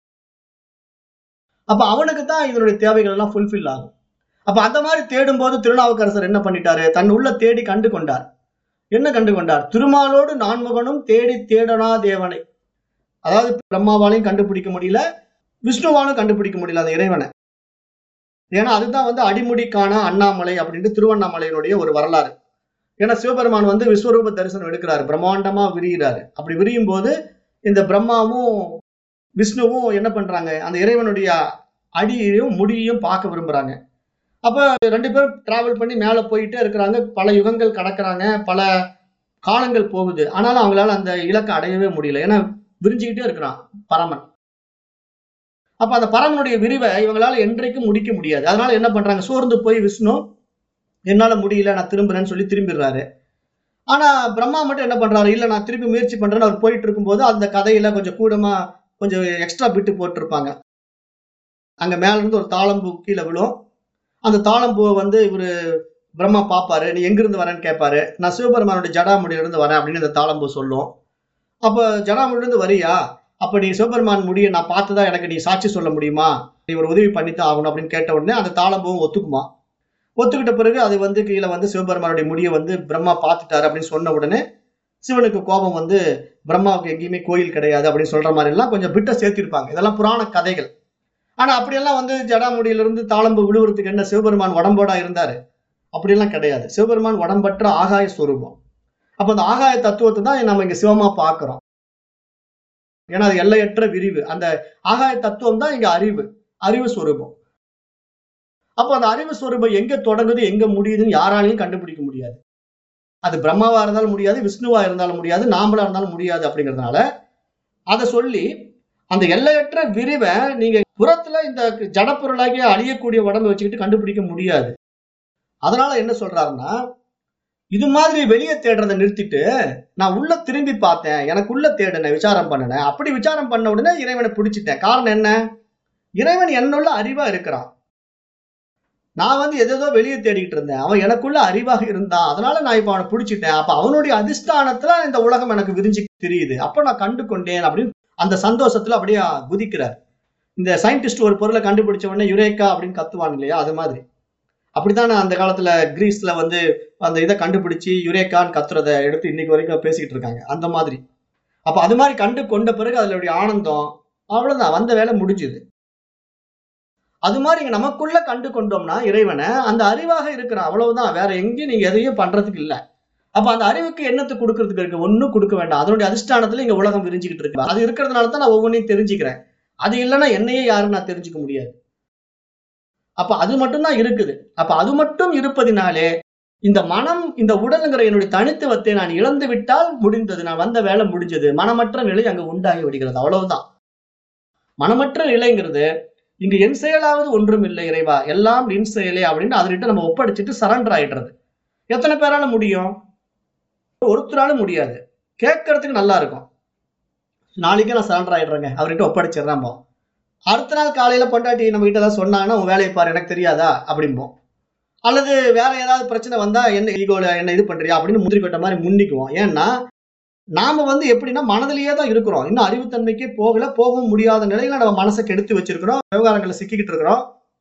அப்ப அவனுக்கு தான் இதனுடைய தேவைகள் எல்லாம் ஃபுல்ஃபில் ஆகும் அப்ப அந்த மாதிரி தேடும்போது திருநாவுக்கரசர் என்ன பண்ணிட்டாரு தன் உள்ள தேடி கண்டு கொண்டார் என்ன கண்டு கொண்டார் திருமாலோடு நான்முகனும் தேடி தேடனா தேவனை அதாவது பிரம்மாவாலையும் கண்டுபிடிக்க முடியல விஷ்ணுவாலும் கண்டுபிடிக்க முடியல அந்த இறைவனை ஏன்னா அதுதான் வந்து அடிமுடிக்கான அண்ணாமலை அப்படின்ட்டு திருவண்ணாமலையினுடைய ஒரு வரலாறு ஏன்னா சிவபெருமான் வந்து விஸ்வரூப தரிசனம் எடுக்கிறாரு பிரம்மாண்டமா விரிகிறாரு அப்படி விரியும் போது இந்த பிரம்மாவும் விஷ்ணுவும் என்ன பண்றாங்க அந்த இறைவனுடைய அடியையும் முடியையும் பார்க்க விரும்புறாங்க அப்ப ரெண்டு பேரும் டிராவல் பண்ணி மேல போயிட்டே இருக்கிறாங்க பல யுகங்கள் கடக்குறாங்க பல காலங்கள் போகுது ஆனாலும் அவங்களால அந்த இலக்கை அடையவே முடியல ஏன்னா விரிஞ்சுக்கிட்டே இருக்கிறான் பரமன் அப்ப அந்த பரமனுடைய விரிவை இவங்களால என்றைக்கும் முடிக்க முடியாது அதனால என்ன பண்றாங்க சோர்ந்து போய் விஷ்ணு என்னால முடியல நான் திரும்புறேன்னு சொல்லி திரும்பிடுறாரு ஆனா பிரம்மா மட்டும் என்ன பண்றாரு இல்ல நான் திருப்பி முயற்சி பண்றேன்னு அவர் போயிட்டு இருக்கும்போது அந்த கதையில கொஞ்சம் கூடமா கொஞ்சம் எக்ஸ்ட்ரா பிட்டு போட்டிருப்பாங்க அங்க மேல இருந்து ஒரு தாளம்பூ கீழே விழும் அந்த தாளம்பூவை வந்து இவரு பிரம்மா பாப்பாரு நீ எங்கிருந்து வரேன்னு கேட்பாரு நான் சிவபெருமானுடைய ஜடாமுடியில இருந்து வரேன் அப்படின்னு அந்த தாளம்பூ சொல்லும் அப்ப ஜடாமுடியில இருந்து வரியா அப்ப நீ சிவபெருமான் முடிய நான் பார்த்துதான் எனக்கு நீ சாட்சி சொல்ல முடியுமா நீ ஒரு உதவி பண்ணித்தான் ஆகணும் அப்படின்னு கேட்ட உடனே அந்த தாளம்பூவும் ஒத்துக்குமா ஒத்துக்கிட்ட பிறகு அது வந்து கீழே வந்து சிவபெருமானுடைய முடியை வந்து பிரம்மா பார்த்துட்டாரு அப்படின்னு சொன்ன உடனே சிவனுக்கு கோபம் வந்து பிரம்மாவுக்கு எங்கேயுமே கோயில் கிடையாது அப்படின்னு சொல்ற மாதிரி எல்லாம் கொஞ்சம் பிட்ட சேர்த்திருப்பாங்க இதெல்லாம் புராண கதைகள் ஆனா அப்படியெல்லாம் வந்து ஜடாமுடியிலிருந்து தாளம்பு விழுவுறதுக்கு என்ன சிவபெருமான் உடம்போடா இருந்தாரு அப்படியெல்லாம் கிடையாது சிவபெருமான் உடம்பற்ற ஆகாய ஸ்வரூபம் அப்ப அந்த ஆகாய தத்துவத்தை தான் நம்ம இங்க சிவமா பார்க்கிறோம் ஏன்னா அது எல்லையற்ற விரிவு அந்த ஆகாய தத்துவம் தான் இங்க அறிவு அறிவு ஸ்வரூபம் அப்ப அந்த அறிவு ஸ்வரூபம் எங்க தொடங்குது எங்க முடியுதுன்னு யாராலையும் கண்டுபிடிக்க முடியாது அது பிரம்மாவா இருந்தாலும் முடியாது விஷ்ணுவா இருந்தாலும் முடியாது நாமளா இருந்தாலும் முடியாது அப்படிங்கிறதுனால அதை சொல்லி அந்த எல்லையற்ற விரிவை நீங்க புறத்துல இந்த ஜடப்பொருளாகிய அழியக்கூடிய உடம்பை வச்சுக்கிட்டு கண்டுபிடிக்க முடியாது அதனால என்ன சொல்றாருன்னா இது மாதிரி வெளியே தேடுறதை நிறுத்திட்டு நான் உள்ள திரும்பி பார்த்தேன் எனக்குள்ள தேடினேன் விசாரம் பண்ணினேன் அப்படி விசாரம் பண்ண உடனே இறைவனை பிடிச்சிட்டேன் காரணம் என்ன இறைவன் என்னுள்ள அறிவா இருக்கிறான் நான் வந்து எதேதோ வெளியே தேடிட்டு இருந்தேன் அவன் எனக்குள்ள அறிவாக இருந்தான் அதனால நான் இப்ப அவனை பிடிச்சிட்டேன் அப்ப அவனுடைய அதிஷ்டானத்துல இந்த உலகம் எனக்கு விரிஞ்சு தெரியுது அப்ப நான் கண்டு கொண்டேன் அப்படின்னு அந்த சந்தோஷத்துல அப்படியே குதிக்கிறார் இந்த சயின்டிஸ்ட் ஒரு பொருளை கண்டுபிடிச்ச உடனே யுரேக்கா அப்படின்னு கத்துவாங்க இல்லையா அது மாதிரி அப்படித்தானே அந்த காலத்துல கிரீஸ்ல வந்து அந்த இதை கண்டுபிடிச்சு யுரேக்கான்னு கத்துறத எடுத்து இன்னைக்கு வரைக்கும் பேசிக்கிட்டு இருக்காங்க அந்த மாதிரி அப்ப அது மாதிரி கண்டு கொண்ட பிறகு அதனுடைய ஆனந்தம் அவ்வளவுதான் வந்த வேலை முடிஞ்சுது அது மாதிரி இங்க நமக்குள்ள கண்டு கொண்டோம்னா இறைவனை அந்த அறிவாக இருக்கிறான் அவ்வளவுதான் வேற எங்கேயும் நீங்க எதையும் பண்றதுக்கு இல்ல அப்ப அந்த அறிவுக்கு என்னத்தை கொடுக்கறதுக்கு இருக்கு ஒன்னும் கொடுக்க வேண்டாம் அதனுடைய அதிஷ்டானத்துல இங்க உலகம் விரிஞ்சுக்கிட்டு இருக்கு அது இருக்கிறதுனால தான் நான் ஒவ்வொன்றையும் தெரிஞ்சுக்கிறேன் அது இல்லைன்னா என்னையே யாரும் நான் தெரிஞ்சுக்க முடியாது அப்ப அது மட்டும்தான் இருக்குது அப்ப அது மட்டும் இருப்பதினாலே இந்த மனம் இந்த உடலுங்கிற என்னுடைய தனித்துவத்தை நான் இழந்து விட்டால் முடிந்தது நான் வந்த வேலை முடிஞ்சது மனமற்ற நிலை அங்க உண்டாகி விடுகிறது அவ்வளவுதான் மனமற்ற நிலைங்கிறது இங்க என் செயலாவது ஒன்றும் இல்லை இறைவா எல்லாம் நின் செயலே அப்படின்னு அதனிட்ட நம்ம ஒப்படைச்சிட்டு சரண்டர் ஆயிடுறது எத்தனை பேரால முடியும் ஒருத்தரால முடியாது கேட்கறதுக்கு நல்லா இருக்கும் நாளைக்கே நான் சரண்டர் ஆயிடுறேங்க அவர்கிட்ட ஒப்படைச்சிடுறேன் அடுத்த நாள் காலையில பொண்டாட்டி நம்ம கிட்ட ஏதாவது சொன்னாங்கன்னா உன் வேலையை பாரு எனக்கு தெரியாதா அப்படிம்போம் அல்லது வேற ஏதாவது பிரச்சனை வந்தா என்ன ஈகோல என்ன இது பண்றியா அப்படின்னு முந்திரி கொட்ட மாதிரி முன்னிக்குவோம் ஏன்னா நாம வந்து எப்படின்னா மனதிலேயே தான் இருக்கிறோம் இன்னும் அறிவுத்தன்மைக்கே போகல போகவும் முடியாத நிலையில நம்ம மனசை கெடுத்து வச்சிருக்கிறோம் விவகாரங்களை சிக்கிக்கிட்டு இருக்கிறோம்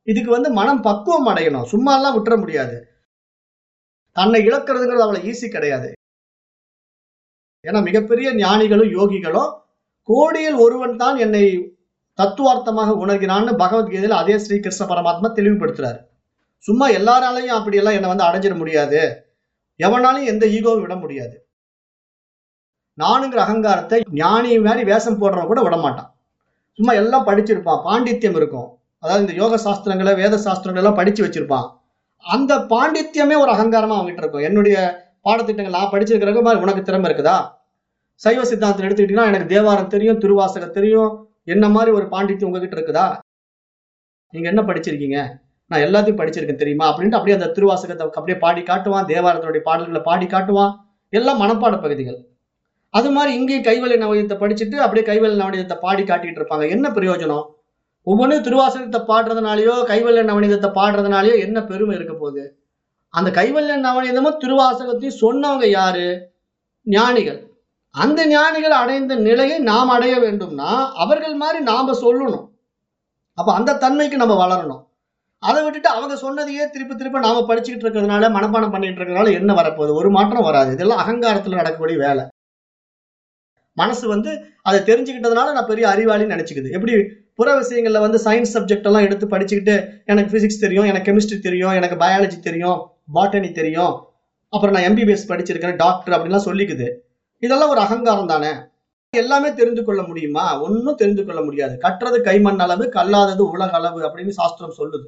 இதுக்கு வந்து மனம் பக்குவம் அடையணும் சும்மா எல்லாம் விட்டுற முடியாது தன்னை இழக்கிறதுங்கிறது அவ்வளவு ஈஸி கிடையாது ஏன்னா மிகப்பெரிய ஞானிகளும் யோகிகளும் கோடியில் ஒருவன் தான் என்னை தத்துவார்த்தமாக உணர்கிறான்னு பகவத்கீதையில அதே ஸ்ரீ கிருஷ்ண பரமாத்மா தெளிவுபடுத்துறாரு சும்மா எல்லாராலையும் அப்படியெல்லாம் என்னை வந்து அடைஞ்சிட முடியாது எவனாலையும் எந்த ஈகோவும் விட முடியாது நானுங்கிற அகங்காரத்தை ஞானி மாதிரி வேஷம் போடுறவன் கூட விட மாட்டான் சும்மா எல்லாம் படிச்சிருப்பான் பாண்டித்யம் இருக்கும் அதாவது இந்த யோக சாஸ்திரங்களை வேத சாஸ்திரங்கள் எல்லாம் படிச்சு வச்சிருப்பான் அந்த பாண்டித்யமே ஒரு அகங்காரமா அவங்ககிட்ட இருக்கும் என்னுடைய பாடத்திட்டங்கள் நான் படிச்சிருக்கிறக்க மாதிரி உனக்கு திறமை இருக்குதா சைவ சித்தாந்தத்தில் எடுத்துக்கிட்டீங்கன்னா எனக்கு தேவாரம் தெரியும் திருவாசகம் தெரியும் என்ன மாதிரி ஒரு பாண்டித்யம் உங்ககிட்ட இருக்குதா நீங்க என்ன படிச்சிருக்கீங்க நான் எல்லாத்தையும் படிச்சிருக்கேன் தெரியுமா அப்படின்ட்டு அப்படியே அந்த திருவாசகத்தை அப்படியே பாடி காட்டுவான் தேவாரத்தினுடைய பாடல்களை பாடி காட்டுவான் எல்லாம் மனப்பாட பகுதிகள் அது மாதிரி இங்கேயும் கைவல்ய நவீனத்தை படிச்சுட்டு அப்படியே கைவல்ய நவநீதத்தை பாடி காட்டிட்டு இருப்பாங்க என்ன பிரயோஜனம் ஒவ்வொன்றும் திருவாசகத்தை பாடுறதுனாலயோ கைவல்ய நவநீதத்தை பாடுறதுனாலயோ என்ன பெருமை இருக்க போகுது அந்த கைவல்ய நவநீதமும் திருவாசகத்தையும் சொன்னவங்க யாரு ஞானிகள் அந்த ஞானிகள் அடைந்த நிலையை நாம் அடைய வேண்டும்னா அவர்கள் மாதிரி நாம சொல்லணும் அப்ப அந்த தன்மைக்கு நம்ம வளரணும் அதை விட்டுட்டு அவங்க சொன்னதையே திருப்பி திருப்பி நாம படிச்சுக்கிட்டு இருக்கிறதுனால மனப்பாடம் பண்ணிட்டு இருக்கிறதுனால என்ன வரப்போகுது ஒரு மாற்றம் வராது இதெல்லாம் அகங்காரத்துல நடக்கக்கூடிய வேலை மனசு வந்து அதை தெரிஞ்சுக்கிட்டதுனால நான் பெரிய அறிவாளின்னு நினைச்சுக்குது எப்படி புற விஷயங்கள்ல வந்து சயின்ஸ் சப்ஜெக்ட் எல்லாம் எடுத்து படிச்சுக்கிட்டு எனக்கு பிசிக்ஸ் தெரியும் எனக்கு கெமிஸ்ட்ரி தெரியும் எனக்கு பயாலஜி தெரியும் பாட்டனி தெரியும் அப்புறம் நான் எம்பிபிஎஸ் படிச்சிருக்கேன் டாக்டர் அப்படின்லாம் சொல்லிக்குது இதெல்லாம் ஒரு அகங்காரம் தானே எல்லாமே தெரிந்து கொள்ள முடியுமா ஒன்றும் தெரிந்து கொள்ள முடியாது கற்றது கைமண் அளவு கல்லாதது உலக அளவு அப்படின்னு சாஸ்திரம் சொல்லுது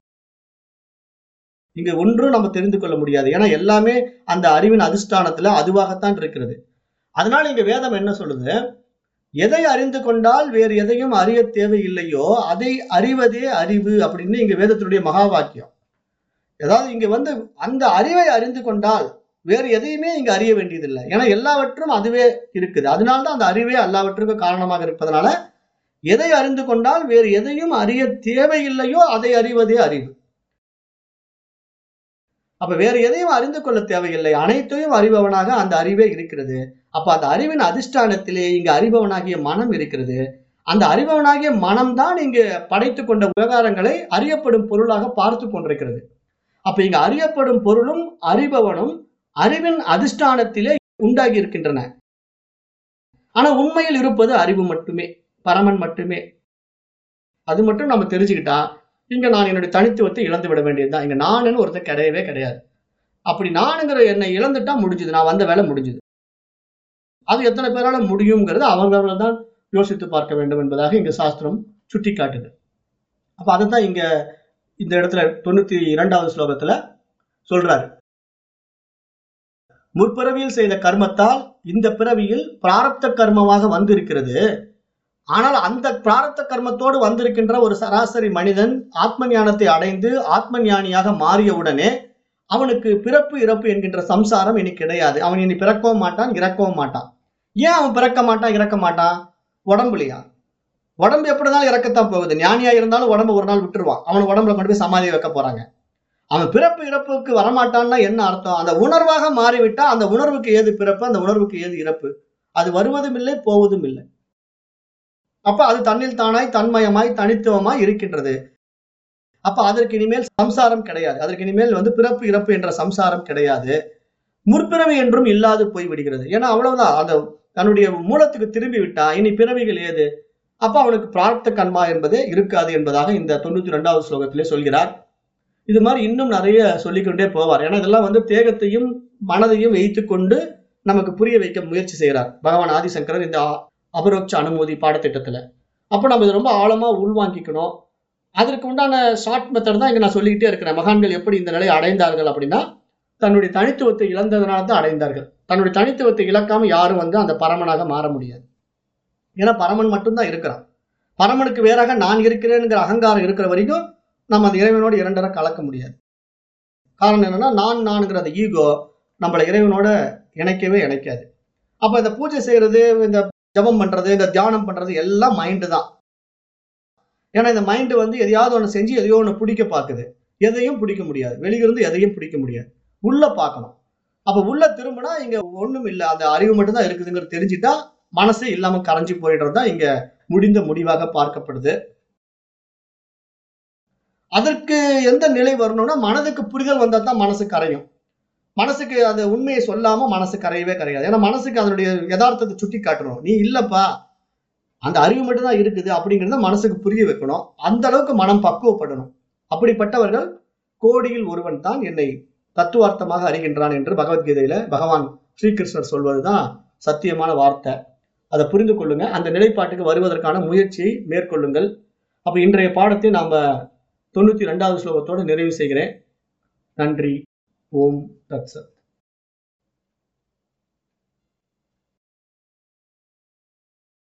இங்க ஒன்றும் நம்ம தெரிந்து கொள்ள முடியாது ஏன்னா எல்லாமே அந்த அறிவின் அதிஷ்டானத்துல அதுவாகத்தான் இருக்கிறது அதனால இங்க வேதம் என்ன சொல்லுது எதை அறிந்து கொண்டால் வேறு எதையும் அறிய தேவையில்லையோ அதை அறிவதே அறிவு அப்படின்னு இங்க வேதத்தினுடைய மகா வாக்கியம் அதாவது இங்க வந்து அந்த அறிவை அறிந்து கொண்டால் வேறு எதையுமே இங்க அறிய வேண்டியதில்லை ஏன்னா எல்லாவற்றும் அதுவே இருக்குது அதனால்தான் அந்த அறிவே எல்லாவற்றுக்கும் காரணமாக இருப்பதனால எதை அறிந்து கொண்டால் வேறு எதையும் அறிய தேவையில்லையோ அதை அறிவதே அறிவு அப்ப வேறு எதையும் அறிந்து கொள்ள தேவையில்லை அனைத்தையும் அறிபவனாக அந்த அறிவே இருக்கிறது அப்ப அந்த அறிவின் அதிஷ்டானத்திலே இங்கு அறிபவனாகிய மனம் இருக்கிறது அந்த அறிபவனாகிய மனம்தான் இங்கு படைத்து கொண்ட விவகாரங்களை அறியப்படும் பொருளாக பார்த்து கொண்டிருக்கிறது அப்ப இங்க அறியப்படும் பொருளும் அறிபவனும் அறிவின் அதிஷ்டானத்திலே உண்டாகி இருக்கின்றன ஆனா உண்மையில் இருப்பது அறிவு மட்டுமே பரமன் மட்டுமே அது மட்டும் நம்ம தெரிஞ்சுக்கிட்டா இங்க நான் என்னுடைய தனித்துவத்தை இழந்து விட வேண்டியதுதான் இங்க நானுன்னு ஒருத்தர் கிடையவே கிடையாது அப்படி நானுங்கிற என்னை இழந்துட்டா முடிஞ்சுது நான் வந்த வேலை முடிஞ்சுது அது எத்தனை பேரால முடியுங்கிறது அவங்கவர்கள் தான் யோசித்து பார்க்க வேண்டும் என்பதாக இங்க சாஸ்திரம் சுட்டி காட்டுது அப்ப அதைத்தான் இங்க இந்த இடத்துல தொண்ணூத்தி இரண்டாவது ஸ்லோகத்துல சொல்றாரு முற்பிறவியில் செய்த கர்மத்தால் இந்த பிறவியில் பிராரப்த கர்மமாக வந்திருக்கிறது ஆனால் அந்த பிராரப்த கர்மத்தோடு வந்திருக்கின்ற ஒரு சராசரி மனிதன் ஆத்ம ஞானத்தை அடைந்து ஆத்ம ஞானியாக மாறிய உடனே அவனுக்கு பிறப்பு இறப்பு என்கின்ற சம்சாரம் இனி கிடையாது அவன் இனி பிறக்கவும் மாட்டான் இறக்கவும் மாட்டான் ஏன் அவன் பிறக்க மாட்டான் இறக்க மாட்டான் உடம்புலையா உடம்பு எப்படினாலும் இறக்கத்தான் போகுது ஞானியா இருந்தாலும் உடம்பு ஒரு நாள் விட்டுருவான் அவன் உடம்புல கொண்டு போய் சமாதி வைக்க போறாங்க அவன் பிறப்பு இறப்புக்கு வரமாட்டான்னா என்ன அர்த்தம் அந்த உணர்வாக மாறிவிட்டா அந்த உணர்வுக்கு ஏது பிறப்பு அந்த உணர்வுக்கு ஏது இறப்பு அது வருவதும் இல்லை போவதும் இல்லை அப்ப அது தன்னில் தானாய் தன்மயமாய் தனித்துவமாய் இருக்கின்றது அப்ப அதற்கு இனிமேல் சம்சாரம் கிடையாது அதற்கு இனிமேல் வந்து பிறப்பு இறப்பு என்ற சம்சாரம் கிடையாது முற்பிறவி என்றும் இல்லாது போய் விடுகிறது ஏன்னா அவ்வளவுதான் அந்த தன்னுடைய மூலத்துக்கு திரும்பி விட்டா இனி பிறவிகள் ஏது அப்ப அவனுக்கு பிரார்த்த கண்மா என்பதே இருக்காது என்பதாக இந்த தொண்ணூத்தி ரெண்டாவது ஸ்லோகத்திலே சொல்கிறார் இது மாதிரி இன்னும் நிறைய சொல்லிக்கொண்டே போவார் ஏன்னா இதெல்லாம் வந்து தேகத்தையும் மனதையும் வைத்துக் கொண்டு நமக்கு புரிய வைக்க முயற்சி செய்கிறார் பகவான் ஆதிசங்கரர் இந்த அபரோக்ஷ அனுமதி பாடத்திட்டத்துல அப்ப நம்ம இதை ரொம்ப ஆழமா உள்வாங்கிக்கணும் அதற்கு உண்டான ஷார்ட் மெத்தட் தான் இங்க நான் சொல்லிக்கிட்டே இருக்கிறேன் மகான்கள் எப்படி இந்த நிலையை அடைந்தார்கள் அப்படின்னா தன்னுடைய தனித்துவத்தை இழந்ததுனால தான் அடைந்தார்கள் தன்னுடைய தனித்துவத்தை இழக்காம யாரும் வந்து அந்த பரமனாக மாற முடியாது ஏன்னா பரமன் மட்டும்தான் இருக்கிறான் பரமனுக்கு வேறாக நான் இருக்கிறேங்கிற அகங்காரம் இருக்கிற வரைக்கும் நம்ம அந்த இறைவனோட இரண்டரை கலக்க முடியாது காரணம் என்னன்னா நான் நான்கிற அந்த ஈகோ நம்மளை இறைவனோட இணைக்கவே இணைக்காது அப்ப இந்த பூஜை செய்யறது இந்த ஜபம் பண்றது இந்த தியானம் பண்றது எல்லாம் மைண்டு தான் ஏன்னா இந்த மைண்டு வந்து எதையாவது ஒன்று செஞ்சு எதையோ ஒன்று பிடிக்க பார்க்குது எதையும் பிடிக்க முடியாது வெளியிருந்து எதையும் பிடிக்க முடியாது உள்ள பார்க்கணும் அப்ப உள்ள திரும்பினா இங்க ஒண்ணும் இல்லை அந்த அறிவு மட்டும் தான் இருக்குதுங்கிறது தெரிஞ்சுட்டா மனசே இல்லாம கரைஞ்சி போயிடுறது தான் இங்க முடிந்த முடிவாக பார்க்கப்படுது அதற்கு எந்த நிலை வரணும்னா மனதுக்கு புரிதல் வந்தா தான் மனசு கரையும் மனசுக்கு அந்த உண்மையை சொல்லாம மனசு கரையவே கரையாது ஏன்னா மனசுக்கு அதனுடைய யதார்த்தத்தை சுட்டி காட்டணும் நீ இல்லப்பா அந்த அறிவு மட்டும் தான் இருக்குது அப்படிங்கிறத மனசுக்கு புரிய வைக்கணும் அந்த அளவுக்கு மனம் பக்குவப்படணும் அப்படிப்பட்டவர்கள் கோடியில் ஒருவன் தான் என்னை தத்துவார்த்தமாக அறிகின்றான் என்று பகவத்கீதையில பகவான் ஸ்ரீகிருஷ்ணர் சொல்வதுதான் சத்தியமான வார்த்தை அதை புரிந்து கொள்ளுங்க அந்த நிலைப்பாட்டுக்கு வருவதற்கான முயற்சியை மேற்கொள்ளுங்கள் அப்ப இன்றைய பாடத்தை நாம தொண்ணூத்தி ரெண்டாவது ஸ்லோகத்தோடு நிறைவு செய்கிறேன் நன்றி ஓம் தத்சத்